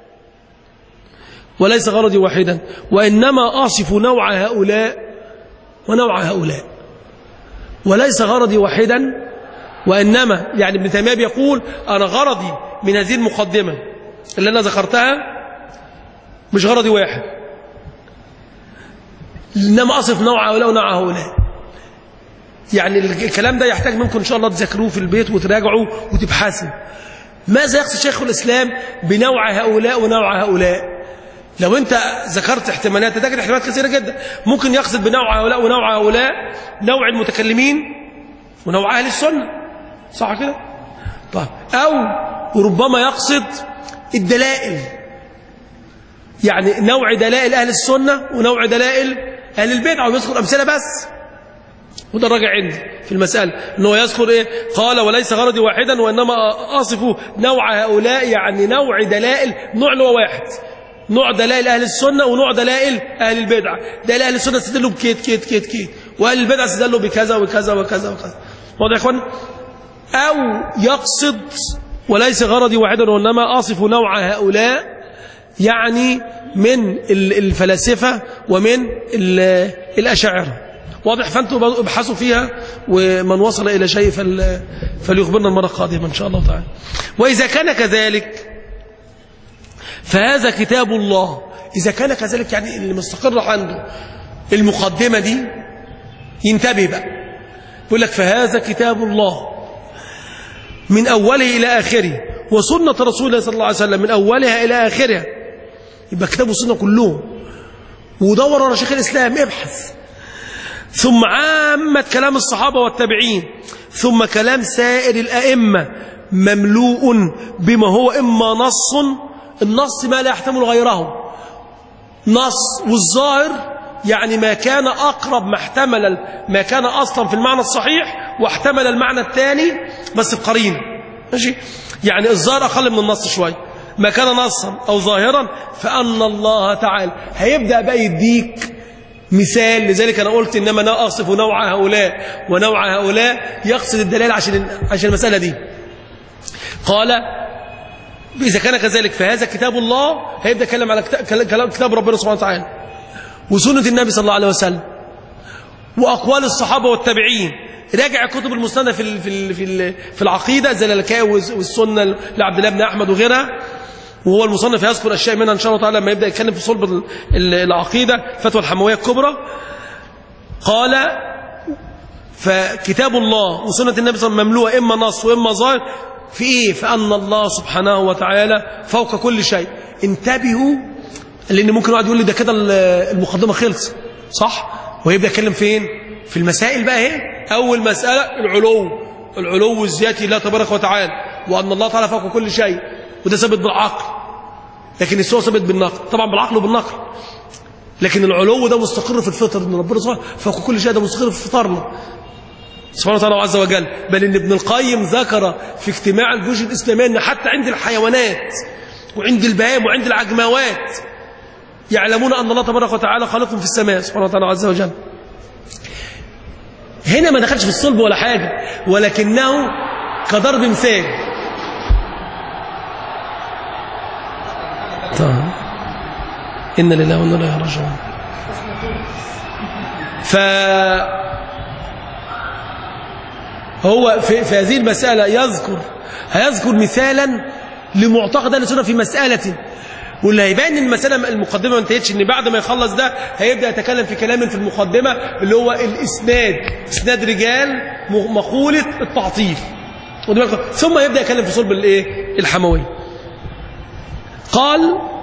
وليس غرضي واحدا وإنما أصف نوع هؤلاء ونوع هؤلاء وليس غرضي واحدا وإنما يعني ابن تيمية بيقول أنا غرضي من هذه المقدمة اللي أنا ذكرتها مش غرضي واحد إنما أصف نوع هؤلاء ونوع هؤلاء يعني الكلام ده يحتاج منكم إن شاء الله تذاكروه في البيت وتراجعوا وتبحثوا ماذا يقصد شيخ الإسلام بنوع هؤلاء ونوع هؤلاء لو انت ذكرت احتمالات تجد احتمالات كثيرة جدا ممكن يقصد بنوع هؤلاء ونوع هؤلاء نوع المتكلمين ونوع أهل السنة صح كده طيب أو ربما يقصد الدلائل يعني نوع دلائل أهل السنة ونوع دلائل أهل البدع ويذكر أمثلة بس وده الراجع عندي في المسألة أنه يذكر إيه قال وليس غرضي واحدا وإنما أصف نوع هؤلاء يعني نوع دلائل نوع اللي هو واحد نوع دلائل أهل السنة ونوع دلائل أهل البدع دلائل أهل السنة استدلوا بكيت كيت كيت كيت وأهل البدع استدلوا بكذا وكذا وكذا وكذا واضح يا إخوان أو يقصد وليس غرضي واحدا وإنما أصف نوع هؤلاء يعني من الفلاسفة ومن الأشاعرة واضح فأنتم ابحثوا فيها ومن وصل إلى شيء فليخبرنا المرة القادمة إن شاء الله تعالى وإذا كان كذلك فهذا كتاب الله إذا كان كذلك يعني اللي مستقر عنده المقدمة دي ينتبه بقى يقول لك فهذا كتاب الله من أوله إلى آخره وسنة رسول الله صلى الله عليه وسلم من أولها إلى آخرها يبقى كتاب والسنة كلهم ودور على شيخ الإسلام ابحث ثم عامة كلام الصحابة والتابعين ثم كلام سائر الأئمة مملوء بما هو إما نص النص ما لا يحتمل غيره نص والظاهر يعني ما كان أقرب ما احتمل ما كان أصلا في المعنى الصحيح واحتمل المعنى الثاني بس بقرين ماشي يعني الظاهر أقل من النص شوي ما كان نصا أو ظاهرا فأن الله تعالى هيبدأ بقى يديك مثال لذلك أنا قلت إنما أنا أصف نوع هؤلاء ونوع هؤلاء يقصد الدلال عشان عشان المسألة دي قال إذا كان كذلك فهذا كتاب الله هيبدأ يتكلم على كلام كتاب ربنا سبحانه وتعالى وسنة النبي صلى الله عليه وسلم وأقوال الصحابة والتابعين راجع كتب المسندة في في في في العقيدة زي الكاء والسنة لعبد الله بن أحمد وغيرها وهو المصنف يذكر أشياء منها إن شاء الله تعالى لما يبدأ يتكلم في صلب ال- ال- العقيدة فتوى الحموية الكبرى قال فكتاب الله وسنة النبي صلى الله عليه وسلم مملوءة إما نص وإما ظاهر في إيه فأن الله سبحانه وتعالى فوق كل شيء انتبهوا لأن ممكن واحد يقول لي ده كده ال- المقدمة خلص صح ويبدأ يتكلم فين في المسائل بقى اهي أول مسألة العلو العلو الذاتي لا تبارك وتعالى وأن الله تعالى فوق كل شيء وده ثابت بالعقل لكن السوء ثابت بالنقل طبعا بالعقل وبالنقل لكن العلو ده مستقر في الفطر ان ربنا سبحانه فوق كل شيء ده مستقر في فطرنا سبحانه وتعالى عز وجل بل ان ابن القيم ذكر في اجتماع الجيوش الاسلاميه ان حتى عند الحيوانات وعند البهائم وعند العجموات يعلمون ان الله تبارك وتعالى خالقهم في السماء سبحانه وتعالى عز وجل هنا ما دخلش في الصلب ولا حاجه ولكنه كضرب مثال طيب إن لله وإنا إليه راجعون ف هو في, في هذه المسألة يذكر هيذكر مثالا لمعتقد أهل السنة في مسألة واللي هيبان ان المسألة المقدمة ما انتهتش ان بعد ما يخلص ده هيبدأ يتكلم في كلام في المقدمة اللي هو الإسناد إسناد رجال مقولة التعطيل واخد بالك؟ ثم يبدأ يتكلم في صلب الايه الحموية قال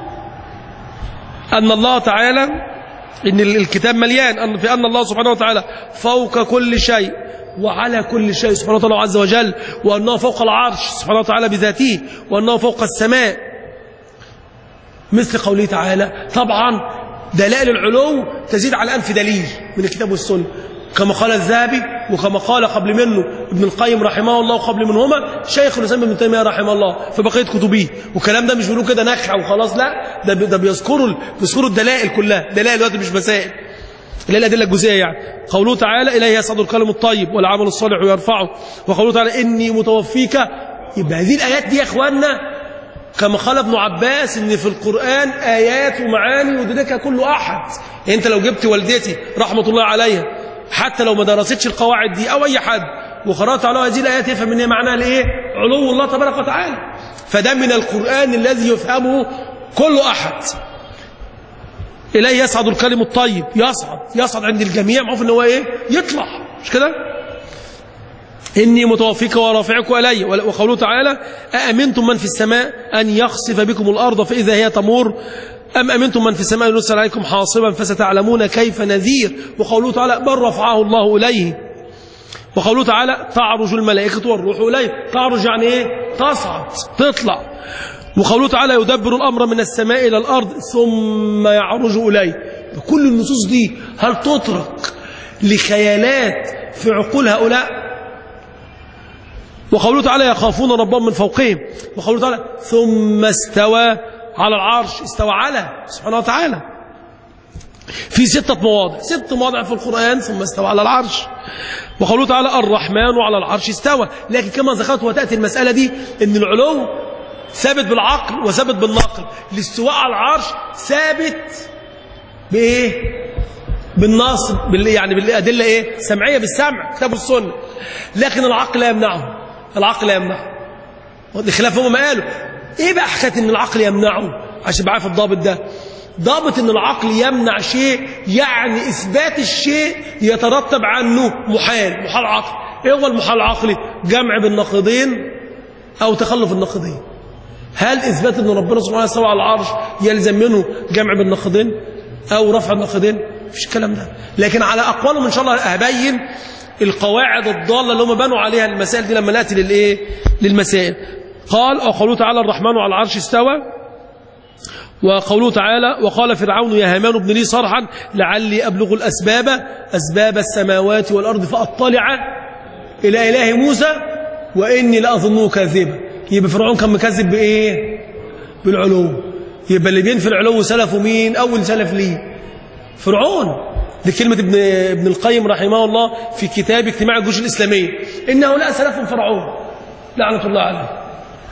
أن الله تعالى إن الكتاب مليان أن في أن الله سبحانه وتعالى فوق كل شيء وعلى كل شيء سبحانه وتعالى عز وجل وأنه فوق العرش سبحانه وتعالى بذاته وأنه فوق السماء مثل قوله تعالى طبعا دلائل العلو تزيد على ألف دليل من الكتاب والسنة كما قال الذهبي وكما قال قبل منه ابن القيم رحمه الله وقبل منهما شيخ الاسلام ابن تيميه رحمه الله في بقيه كتبه والكلام ده مش بيقولوا كده نكحه وخلاص لا ده ده بيذكروا بيذكروا الدلائل كلها دلائل دلوقتي مش مسائل اللي هي الادله الجزئيه يعني قوله تعالى اليه يصعد الكلم الطيب والعمل الصالح يرفعه وقوله تعالى اني متوفيك يبقى هذه الايات دي يا اخواننا كما قال ابن عباس ان في القرآن آيات ومعاني يدركها كل أحد يعني انت لو جبت والدتي رحمة الله عليها حتى لو ما درستش القواعد دي أو أي حد وقرأت على هذه الآيات يفهم ان هي معناها لإيه علو الله تبارك وتعالى فده من القرآن الذي يفهمه كل أحد إليه يصعد الكلم الطيب يصعد يصعد عند الجميع معروف ان هو إيه يطلع مش كده إني متوفيك ورافعك إلي وقوله تعالى أأمنتم من في السماء أن يخسف بكم الأرض فإذا هي تمور أم أمنتم من في السماء أن يرسل عليكم حاصبا فستعلمون كيف نذير وقوله تعالى بل رفعه الله إليه وقوله تعالى تعرج الملائكة والروح إليه تعرج يعني إيه تصعد تطلع وقوله تعالى يدبر الأمر من السماء إلى الأرض ثم يعرج إليه كل النصوص دي هل تترك لخيالات في عقول هؤلاء وقوله تعالى يخافون ربهم من فوقهم وقوله تعالى ثم استوى على العرش استوى على سبحانه وتعالى في ستة مواضع ست مواضع في القرآن ثم استوى على العرش وقوله تعالى الرحمن على العرش استوى لكن كما ذكرت وتأتي المسألة دي ان العلو ثابت بالعقل وثابت بالنقل الاستواء على العرش ثابت بايه بالنص بال يعني بالادله ايه سمعيه بالسمع كتاب السنه لكن العقل لا يمنعه العقل لا يمنعه بخلاف هم ما قالوا ايه بقى حكايه ان العقل يمنعه عشان بعرف الضابط ده ضابط ان العقل يمنع شيء يعني اثبات الشيء يترتب عنه محال محال عقل ايه هو المحال العقلي جمع بالنقيضين او تخلف النقيضين هل اثبات ان ربنا سبحانه وتعالى على العرش يلزم منه جمع بالنقيضين او رفع النقيضين مفيش الكلام ده لكن على اقوالهم ان شاء الله هبين القواعد الضالة اللي هم بنوا عليها المسائل دي لما نأتي للإيه؟ للمسائل قال وقوله تعالى الرحمن على العرش استوى وقوله تعالى وقال فرعون يا هامان ابن لي صرحا لعلي أبلغ الأسباب أسباب السماوات والأرض فأطلع إلى إله موسى وإني لأظنه كاذبا يبقى فرعون كان مكذب بإيه بالعلو يبقى اللي بينفي العلو سلفه مين أول سلف ليه فرعون دي كلمة ابن, ابن القيم رحمه الله في كتاب اجتماع الجيوش الإسلامية إن هؤلاء سلف فرعون لعنة الله عليه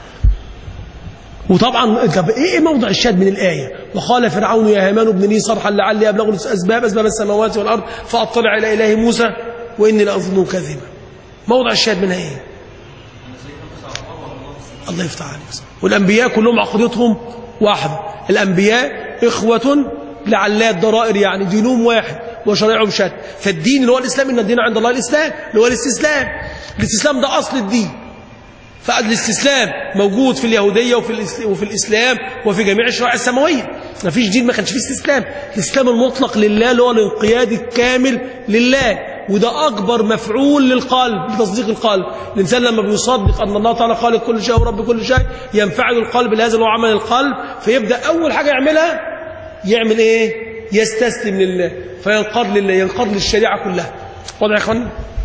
وطبعا طب ايه موضع الشاهد من الآية وقال فرعون يا هامان ابن لي صرحا لعلي أبلغ الأسباب أسباب السماوات والأرض فأطلع إلى إله موسى وإني لأظنه كاذبا موضع الشاهد منها ايه الله يفتح عليك والأنبياء كلهم عقيدتهم واحدة الأنبياء إخوة لعلات ضرائر يعني دينهم واحد وشرائعهم شتى فالدين اللي هو الإسلام إن الدين عند الله الإسلام اللي هو الاستسلام الاستسلام ده أصل الدين فالاستسلام موجود في اليهودية وفي, الإس- وفي الإسلام وفي جميع الشرائع السماوية ما فيش دين ما كانش فيه استسلام الإسلام المطلق لله اللي هو الانقياد الكامل لله وده أكبر مفعول للقلب لتصديق القلب الإنسان لما بيصدق أن الله تعالى خالق كل شيء ورب كل شيء ينفعل القلب لهذا اللي هو عمل القلب فيبدأ أول حاجة يعملها يعمل إيه يستسلم لله فينقاد لله ينقاد للشريعة كلها واضح يا إخواني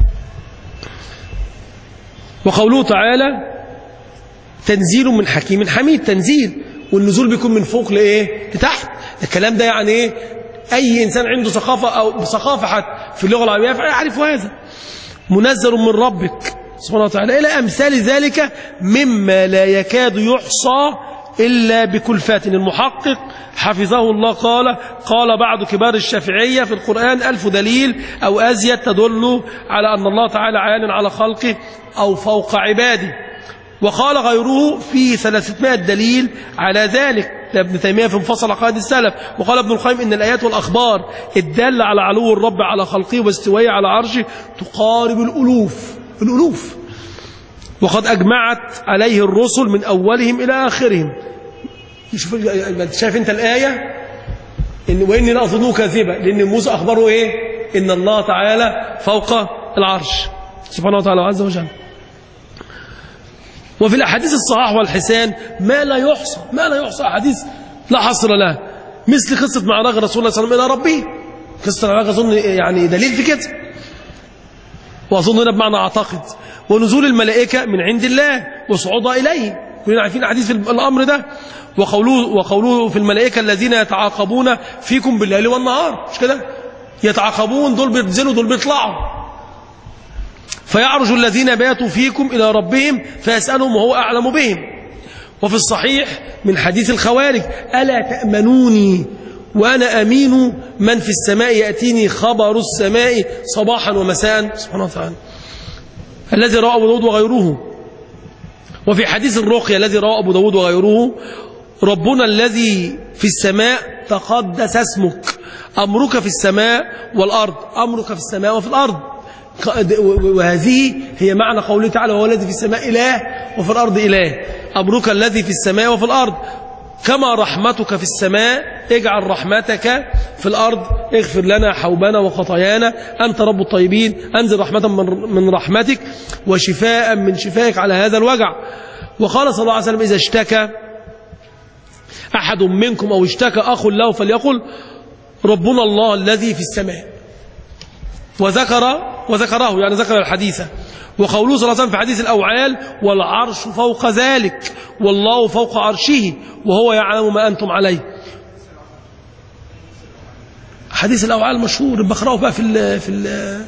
وقوله تعالى تنزيل من حكيم حميد تنزيل والنزول بيكون من فوق لايه لتحت الكلام ده يعني ايه اي انسان عنده ثقافه او ثقافه حتى في اللغه العربيه فيعرف هذا منزل من ربك سبحانه وتعالى الى امثال ذلك مما لا يكاد يحصى الا بكلفات المحقق حفظه الله قال قال بعض كبار الشافعيه في القران الف دليل او ازيد تدل على ان الله تعالى عال على خلقه او فوق عباده وقال غيره في 300 دليل على ذلك ده ابن تيمية في انفصل عقائد السلف وقال ابن القيم إن الآيات والأخبار الدالة على علو الرب على خلقه واستوائه على عرشه تقارب الألوف الألوف وقد أجمعت عليه الرسل من أولهم إلى آخرهم شوف شايف أنت الآية إن وإني لا أظنه كاذبة لأن موسى أخبره إيه إن الله تعالى فوق العرش سبحانه وتعالى عز وجل وفي الأحاديث الصحاح والحسان ما لا يحصى ما لا يحصى أحاديث لا حصر لها مثل قصة معراج رسول الله صلى الله عليه وسلم إلى ربه قصة معراج أظن يعني دليل في كده وأظن هنا بمعنى أعتقد ونزول الملائكة من عند الله وصعودها إليه كلنا عارفين حديث في الأمر ده وقوله, وقوله في الملائكة الذين يتعاقبون فيكم بالليل والنهار مش كده يتعاقبون دول بينزلوا دول بيطلعوا فيعرج الذين باتوا فيكم إلى ربهم فيسألهم وهو أعلم بهم وفي الصحيح من حديث الخوارج ألا تأمنوني وأنا أمين من في السماء يأتيني خبر السماء صباحا ومساء سبحانه وتعالى الذي رواه أبو داود وغيره وفي حديث الرقية الذي رواه أبو داود وغيره ربنا الذي في السماء تقدس اسمك أمرك في السماء والأرض أمرك في السماء وفي الأرض وهذه هي معنى قوله تعالى وهو الذي في السماء إله وفي الأرض إله أمرك الذي في السماء وفي الأرض كما رحمتك في السماء اجعل رحمتك في الأرض اغفر لنا حوبنا وخطايانا أنت رب الطيبين أنزل رحمة من رحمتك وشفاء من شفائك على هذا الوجع وقال صلى الله عليه وسلم إذا اشتكى أحد منكم أو اشتكى أخ له فليقل ربنا الله الذي في السماء وذكر وذكره يعني ذكر الحديث وقوله صلى الله عليه وسلم في حديث الأوعال والعرش فوق ذلك والله فوق عرشه وهو يعلم ما أنتم عليه حديث الأوعال مشهور بقرأه بقى في ال في ال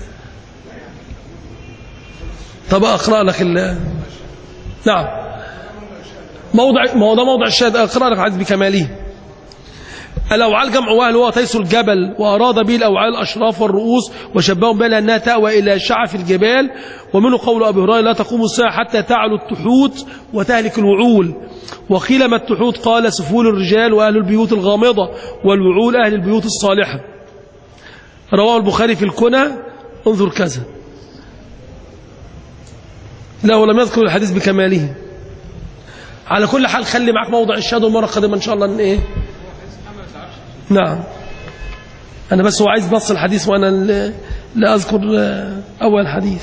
طب أقرأ لك ال نعم موضع ما هو ده موضع الشاهد أقرأ لك حديث بكماله الأوعال جمع وهل هو تيس الجبل وأراد به الأوعال الأشراف والرؤوس وشبههم بها لأنها تأوى إلى شعف الجبال ومنه قول أبي هريرة لا تقوم الساعة حتى تعلو التحوت وتهلك الوعول وقيل ما التحوت قال سفول الرجال وأهل البيوت الغامضة والوعول أهل البيوت الصالحة رواه البخاري في الكنى انظر كذا لا ولم يذكر الحديث بكماله على كل حال خلي معك موضع الشهادة المرة القادمة إن شاء الله إن إيه نعم أنا بس هو عايز نص الحديث وأنا لا أذكر أول حديث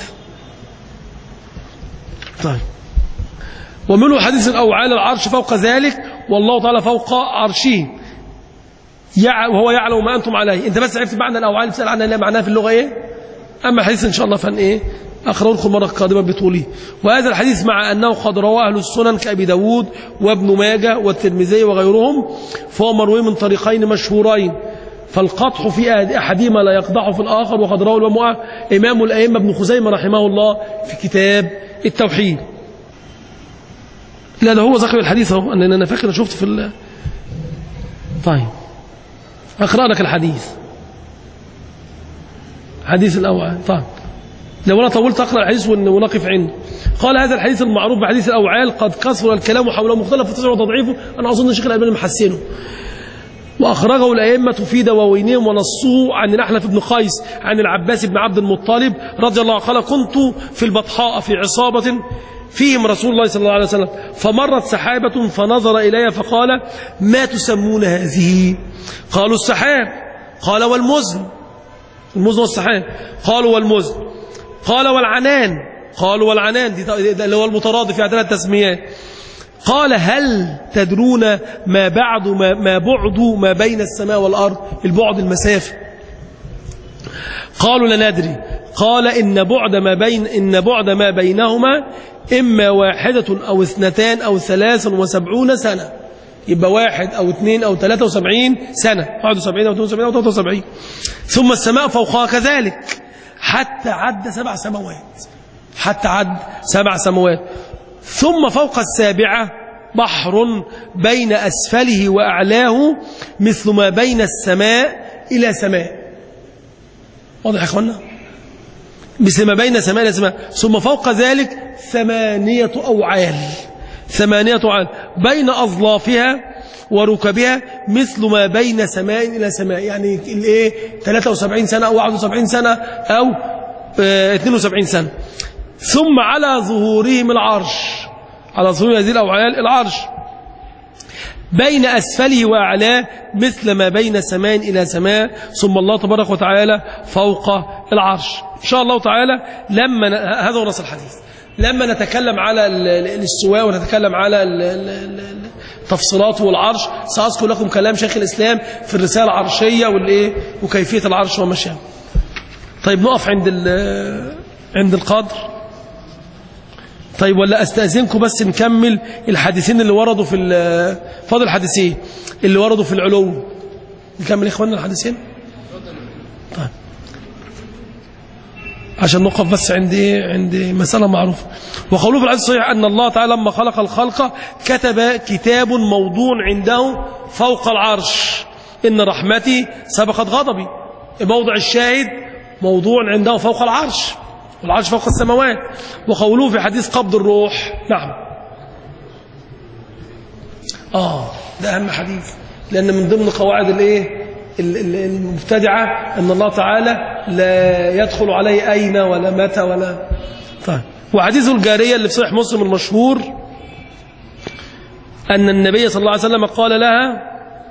طيب ومنه حديث الأوعال العرش فوق ذلك والله تعالى فوق عرشه وهو يعلم ما أنتم عليه أنت بس عرفت معنى الأوعال بتسأل عنها لا معناها في اللغة إيه أما حديث إن شاء الله فان إيه أخرج لكم مرة قادمة بطوله وهذا الحديث مع أنه قد رواه أهل السنن كأبي داود وابن ماجة والترمذي وغيرهم فهو مروي من طريقين مشهورين فالقطح في أحدهما لا يقضح في الآخر وقد رواه الإمام إمام الأئمة ابن خزيمة رحمه الله في كتاب التوحيد لا ده هو ذكر الحديث اهو أن أنا فاكر شفت في ال... طيب أقرأ لك الحديث حديث الأول طيب لو أنا طولت أقرأ الحديث ونقف عنده قال هذا الحديث المعروف بحديث الأوعال قد كثر الكلام حوله مختلف في وتضعيفه أنا أظن الشيخ الألباني محسنه وأخرجه الأئمة في دواوينهم ونصوه عن الأحنف بن قيس عن العباس بن عبد المطلب رضي الله عنه قال كنت في البطحاء في عصابة فيهم رسول الله صلى الله عليه وسلم فمرت سحابة فنظر إلي فقال ما تسمون هذه قالوا السحاب قال والمزن المزن والسحاب قالوا والمزن قال والعنان قالوا والعنان دي ده اللي هو المترادف في ثلاث تسميات قال هل تدرون ما بعد ما, ما بعد ما بين السماء والأرض البعد المسافة قالوا لا ندري قال إن بعد ما بين إن بعد ما بينهما إما واحدة أو اثنتان أو ثلاث وسبعون سنة يبقى واحد أو اثنين أو ثلاثة وسبعين سنة واحد وسبعين أو اثنين وسبعين أو ثلاثة وسبعين ثم السماء فوقها كذلك حتى عد سبع سماوات حتى عد سبع سماوات ثم فوق السابعة بحر بين أسفله وأعلاه مثل ما بين السماء إلى سماء واضح يا أخوانا مثل ما بين سماء إلى سماء ثم فوق ذلك ثمانية أوعال ثمانية أوعال بين أظلافها وركبها مثل ما بين سماء إلى سماء يعني الايه 73 سنة أو 71 سنة أو اه 72 سنة ثم على ظهورهم العرش على ظهور هذه الأوعال العرش بين أسفله وأعلاه مثل ما بين سماء إلى سماء ثم الله تبارك وتعالى فوق العرش إن شاء الله تعالى لما ن... هذا هو نص الحديث لما نتكلم على الاستواء ونتكلم على التفصيلات والعرش سأذكر لكم كلام شيخ الإسلام في الرسالة العرشية والإيه وكيفية العرش وما شابه طيب نقف عند عند القدر طيب ولا استاذنكم بس نكمل الحديثين اللي وردوا في فاضل حديثين اللي وردوا في العلو نكمل يا اخواننا الحديثين طيب عشان نقف بس عند ايه عند مساله معروفه وقوله في الحديث الصحيح ان الله تعالى لما خلق الخلق كتب كتاب موضوع عنده فوق العرش ان رحمتي سبقت غضبي موضع الشاهد موضوع عنده فوق العرش والعرش فوق السماوات وقوله في حديث قبض الروح نعم آه ده أهم حديث لأن من ضمن قواعد الايه المبتدعة أن الله تعالى لا يدخل عليه أين ولا متى ولا طيب وحديث الجارية اللي في صحيح مسلم المشهور أن النبي صلى الله عليه وسلم قال لها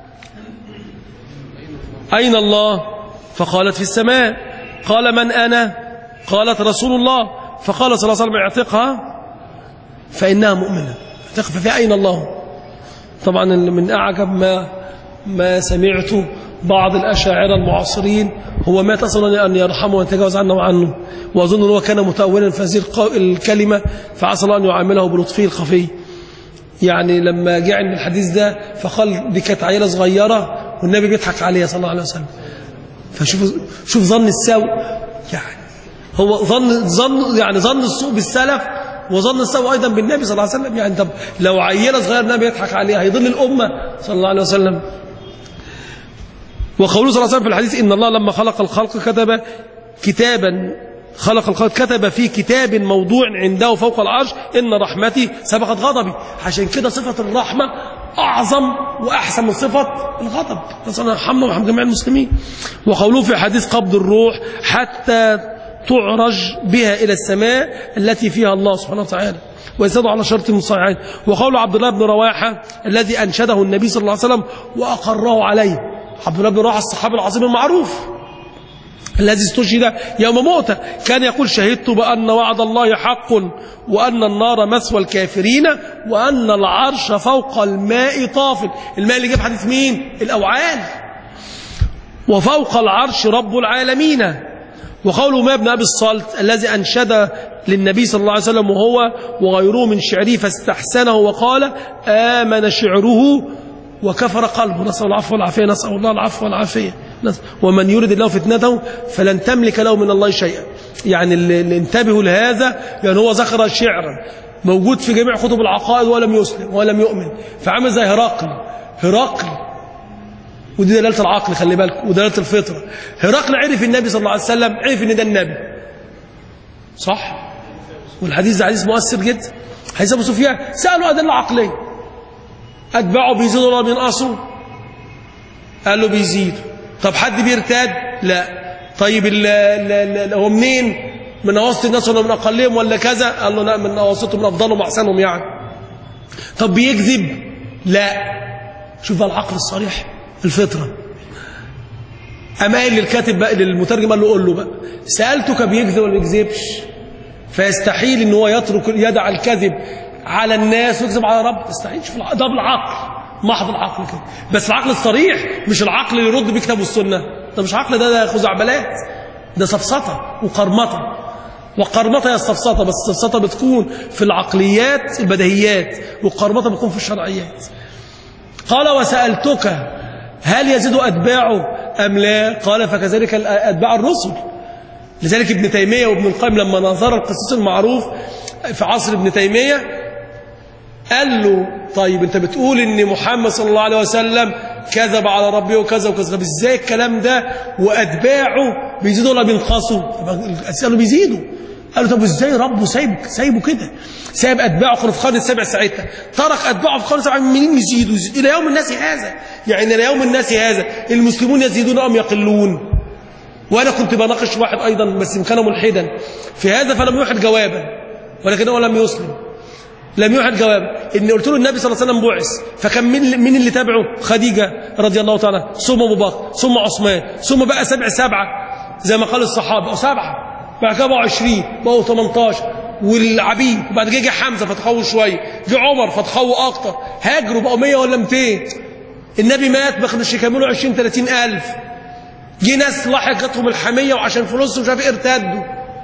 أين الله فقالت في السماء قال من أنا قالت رسول الله فقال صلى الله عليه وسلم اعتقها فإنها مؤمنة اعتق ففي أين الله طبعا من أعجب ما ما سمعت بعض الأشاعرة المعاصرين هو ما تصل أن يرحمه ويتجاوز عنه وعنه وأظن أنه كان متأولا في هذه الكلمة فعسى الله أن يعامله بلطفه الخفي يعني لما جاء عند الحديث ده فقال دي كانت عيلة صغيرة والنبي بيضحك عليها صلى الله عليه وسلم فشوف شوف ظن السوء يعني هو ظن ظن يعني ظن السوء بالسلف وظن السوء ايضا بالنبي صلى الله عليه وسلم يعني طب لو عيله صغيره النبي يضحك عليها هيضل الامه صلى الله عليه وسلم وقوله صلى الله عليه وسلم في الحديث ان الله لما خلق الخلق كتب كتابا خلق الخلق كتب في كتاب موضوع عنده فوق العرش ان رحمتي سبقت غضبي عشان كده صفه الرحمه اعظم واحسن من صفه الغضب نسال الله يرحمنا ويرحم جميع المسلمين وقوله في حديث قبض الروح حتى تعرج بها إلى السماء التي فيها الله سبحانه وتعالى ويزداد على شرط صحيحين وقول عبد الله بن رواحة الذي أنشده النبي صلى الله عليه وسلم وأقره عليه عبد الله بن رواحة الصحابي العظيم المعروف الذي استشهد يوم موته كان يقول شهدت بأن وعد الله حق وأن النار مسوى الكافرين وأن العرش فوق الماء طافل الماء اللي جاب حديث مين الأوعال وفوق العرش رب العالمين وقوله ما ابن أبي الصلت الذي أنشد للنبي صلى الله عليه وسلم وهو وغيره من شعره فاستحسنه وقال آمن شعره وكفر قلبه نسأل العفو والعافية نسأل الله العفو والعافية ومن يرد الله فتنته فلن تملك له من الله شيئا يعني اللي انتبهوا لهذا يعني هو ذكر شعرا موجود في جميع كتب العقائد ولم يسلم ولم يؤمن فعمل زي هرقل هرقل ودي دلالة العقل خلي بالك ودلالة الفطرة هرقل عرف النبي صلى الله عليه وسلم عرف ان ده النبي صح والحديث ده حديث مؤثر جدا حديث ابو سفيان سالوا ادله عقليه اتباعه بيزيدوا ولا بينقصوا قال له بيزيدوا طب حد بيرتاد لا طيب ال ال ال هو منين من اوسط الناس ولا من اقلهم ولا كذا قال له لا من اوسطهم من افضلهم واحسنهم يعني طب بيكذب لا شوف بقى العقل الصريح الفطره أما قال للكاتب بقى للمترجم قال له قول له بقى سألتك بيكذب ولا بيكذبش فيستحيل ان هو يترك يدع الكذب على الناس ويكذب على رب يستحيل شوف ده بالعقل محض العقل كده بس العقل الصريح مش العقل اللي يرد بكتاب والسنه ده مش عقل ده ده خزعبلات ده سفسطه وقرمطه وقرمطه هي السفسطه بس السفسطه بتكون في العقليات البديهيات والقرمطه بتكون في الشرعيات قال وسألتك هل يزيد أتباعه أم لا قال فكذلك أتباع الرسل لذلك ابن تيمية وابن القيم لما نظر القصص المعروف في عصر ابن تيمية قال له طيب انت بتقول ان محمد صلى الله عليه وسلم كذب على ربه وكذا وكذا طب ازاي الكلام ده واتباعه بيزيدوا ولا بينقصوا قالوا بيزيدوا قالوا طب ازاي ربه سايبه سايبه كده سايب اتباعه كانوا في القرن السابع ساعتها ترك اتباعه في القرن السابع منين يزيدوا الى يوم الناس هذا يعني الى يوم الناس هذا المسلمون يزيدون ام يقلون وانا كنت بناقش واحد ايضا بس كان ملحدا في هذا فلم يوحد جوابا ولكنه لم يسلم لم يوحد جوابا ان قلت له النبي صلى الله عليه وسلم بعث فكان مين مين اللي تابعه خديجه رضي الله تعالى ثم ابو بكر ثم عثمان ثم بقى سبع سبعه زي ما قال الصحابه او سبعه بعد كده بقوا 20 بقوا 18 والعبيد وبعد كده جه حمزه فتقووا شويه جه عمر فتقووا اكتر هاجروا بقوا 100 ولا 200 النبي مات ما كانوش يكملوا 20 30 الف جه ناس لحقتهم الحميه وعشان فلوسهم مش عارف ايه ارتدوا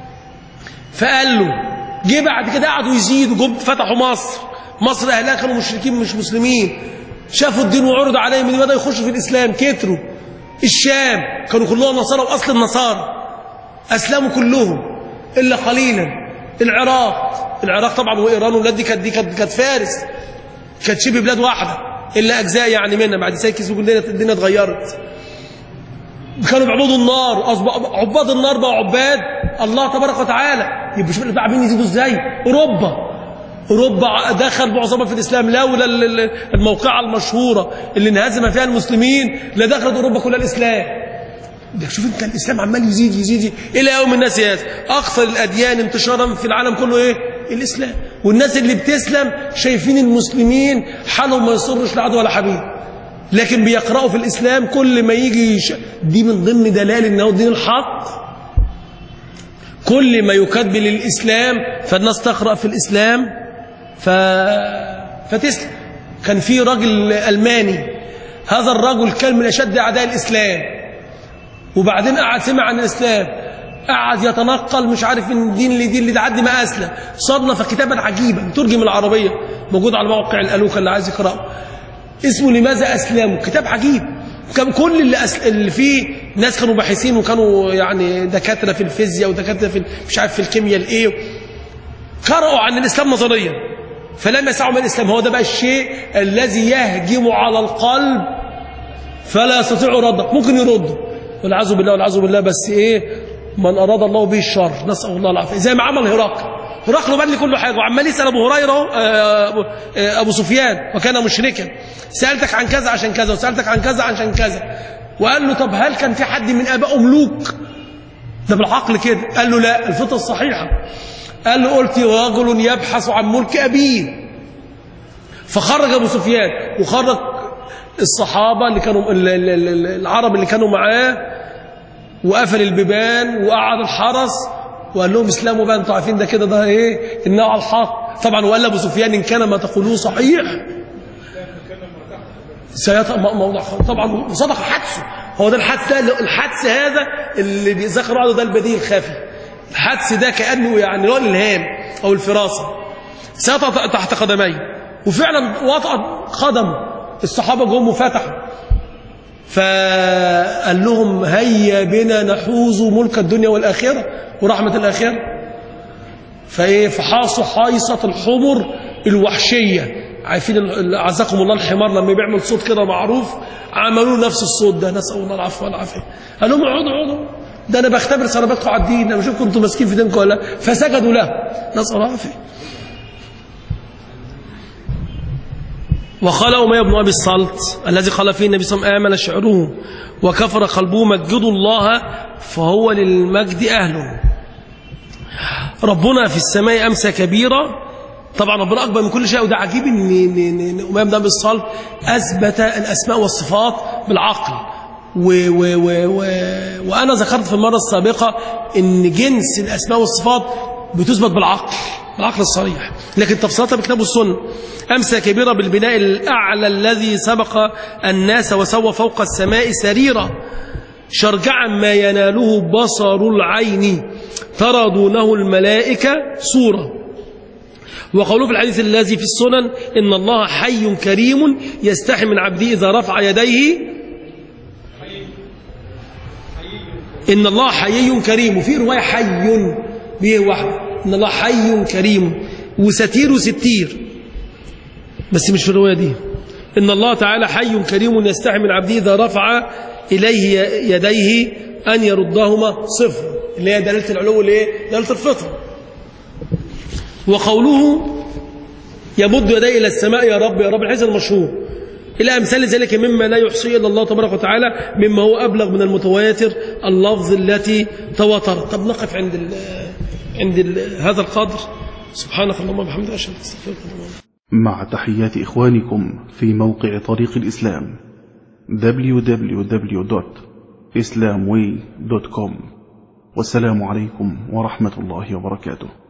فقال له جه بعد كده قعدوا يزيدوا جم فتحوا مصر مصر اهلها كانوا مشركين مش مسلمين شافوا الدين وعرض عليهم ان بدأوا يخشوا في الاسلام كتروا الشام كانوا كلهم نصارى واصل النصارى اسلموا كلهم الا قليلا العراق العراق طبعا وايران والبلاد دي كانت دي كانت كانت فارس كانت شبه بلاد واحده الا اجزاء يعني منها بعد ذلك كسبوا الدنيا الدنيا اتغيرت كانوا بيعبدوا النار اصبح عباد النار بقوا عباد الله تبارك وتعالى يبقى شوف بقى عاملين يزيدوا ازاي اوروبا اوروبا دخل معظمها في الاسلام لولا الموقعه المشهوره اللي انهزم فيها المسلمين لدخلت اوروبا كلها الاسلام ده شوف انت الاسلام عمال يزيد يزيد الى يوم الناس هذا اكثر الاديان انتشارا في العالم كله ايه الاسلام والناس اللي بتسلم شايفين المسلمين حالهم ما يصرش لعدو ولا حبيب لكن بيقرأوا في الإسلام كل ما يجي يش... دي من ضمن دلائل أنه دين الحق كل ما يكتب للإسلام فالناس تقرأ في الإسلام ف... فتسلم كان في راجل ألماني هذا الرجل كان من أشد أعداء الإسلام وبعدين قعد سمع عن الإسلام قعد يتنقل مش عارف من دين لدين لتعدي ما أسلم صنف كتابا عجيبا ترجم العربية موجود على موقع الألوكة اللي عايز يقرأه اسمه لماذا أسلموا كتاب عجيب كان كل اللي, أس... اللي فيه ناس كانوا باحثين وكانوا يعني دكاترة في الفيزياء ودكاترة في مش عارف في الكيمياء الايه قرأوا عن الإسلام نظريا فلم يسعوا من الإسلام هو ده بقى الشيء الذي يهجم على القلب فلا يستطيع رده ممكن يرده والعياذ بالله والعياذ بالله بس ايه من أراد الله به الشر نسأل الله العافية زي ما عمل هرقل هرقل بان لي كل حاجة وعمال يسأل أبو هريرة أبو سفيان وكان مشركا سألتك عن كذا عشان كذا وسألتك عن كذا عشان كذا وقال له طب هل كان في حد من آبائه ملوك ده بالعقل كده قال له لا الفطرة الصحيحة قال له قلت رجل يبحث عن ملك أبيه فخرج أبو سفيان وخرج الصحابة اللي كانوا العرب اللي كانوا معاه وقفل البيبان وقعد الحرس وقال لهم اسلموا بقى انتوا عارفين ده كده ده ايه انه على الحق طبعا وقال ابو سفيان ان كان ما تقولوه صحيح سيط موضع طبعا وصدق حدسه هو ده الحدس ده الحدس هذا اللي بيذكر بعضه ده البديل الخافي الحدس ده كانه يعني نوع الالهام او الفراسه سيطع تحت قدميه وفعلا وطأ قدم الصحابه جم وفتحوا فقال لهم هيا بنا نحوز ملك الدنيا والآخرة ورحمة الآخرة فإيه فحاصوا حايصة الحمر الوحشية عارفين عزكم الله الحمار لما بيعمل صوت كده معروف عملوا نفس الصوت ده نسأل الله العفو والعافية قال لهم اقعدوا اقعدوا ده أنا بختبر صلابتكم على الدين أنا بشوف كنتوا ماسكين في دينكم ولا لا فسجدوا له نسأل الله العافية وقال أمية بن أبي الصلت الذي قال فيه النبي صلى الله عليه وسلم آمن شعره وكفر قلبه مجدوا الله فهو للمجد أهله ربنا في السماء أمسى كبيرة طبعا ربنا أكبر من كل شيء وده عجيب إن إن أمية بن أبي الصلت أثبت الأسماء والصفات بالعقل و و و و وأنا ذكرت في المرة السابقة إن جنس الأسماء والصفات بتثبت بالعقل بالعقل الصريح لكن تفصيلاتها بكتاب السنة أمسى كبيرة بالبناء الأعلى الذي سبق الناس وسوى فوق السماء سريرا شرجعا ما يناله بصر العين ترى دونه الملائكة صورة وقوله في الحديث الذي في السنن إن الله حي كريم يستحي من عبده إذا رفع يديه إن الله حي كريم وفي رواية حي به واحدة إن الله حي كريم وستير ستير بس مش في الرواية دي إن الله تعالى حي كريم يستحي من عبده إذا رفع إليه يديه أن يردهما صفر اللي هي دلالة العلو اللي هي دلالة الفطر وقوله يمد يديه إلى السماء يا رب يا رب الحديث المشهور إلى أمثال ذلك مما لا يحصيه إلا الله تبارك وتعالى مما هو أبلغ من المتواتر اللفظ التي تواترت طب نقف عند ال عند ال هذا القدر سبحانك اللهم وبحمدك أشهد أن لا إله إلا أنت مع تحيات إخوانكم في موقع طريق الإسلام www.islamway.com والسلام عليكم ورحمة الله وبركاته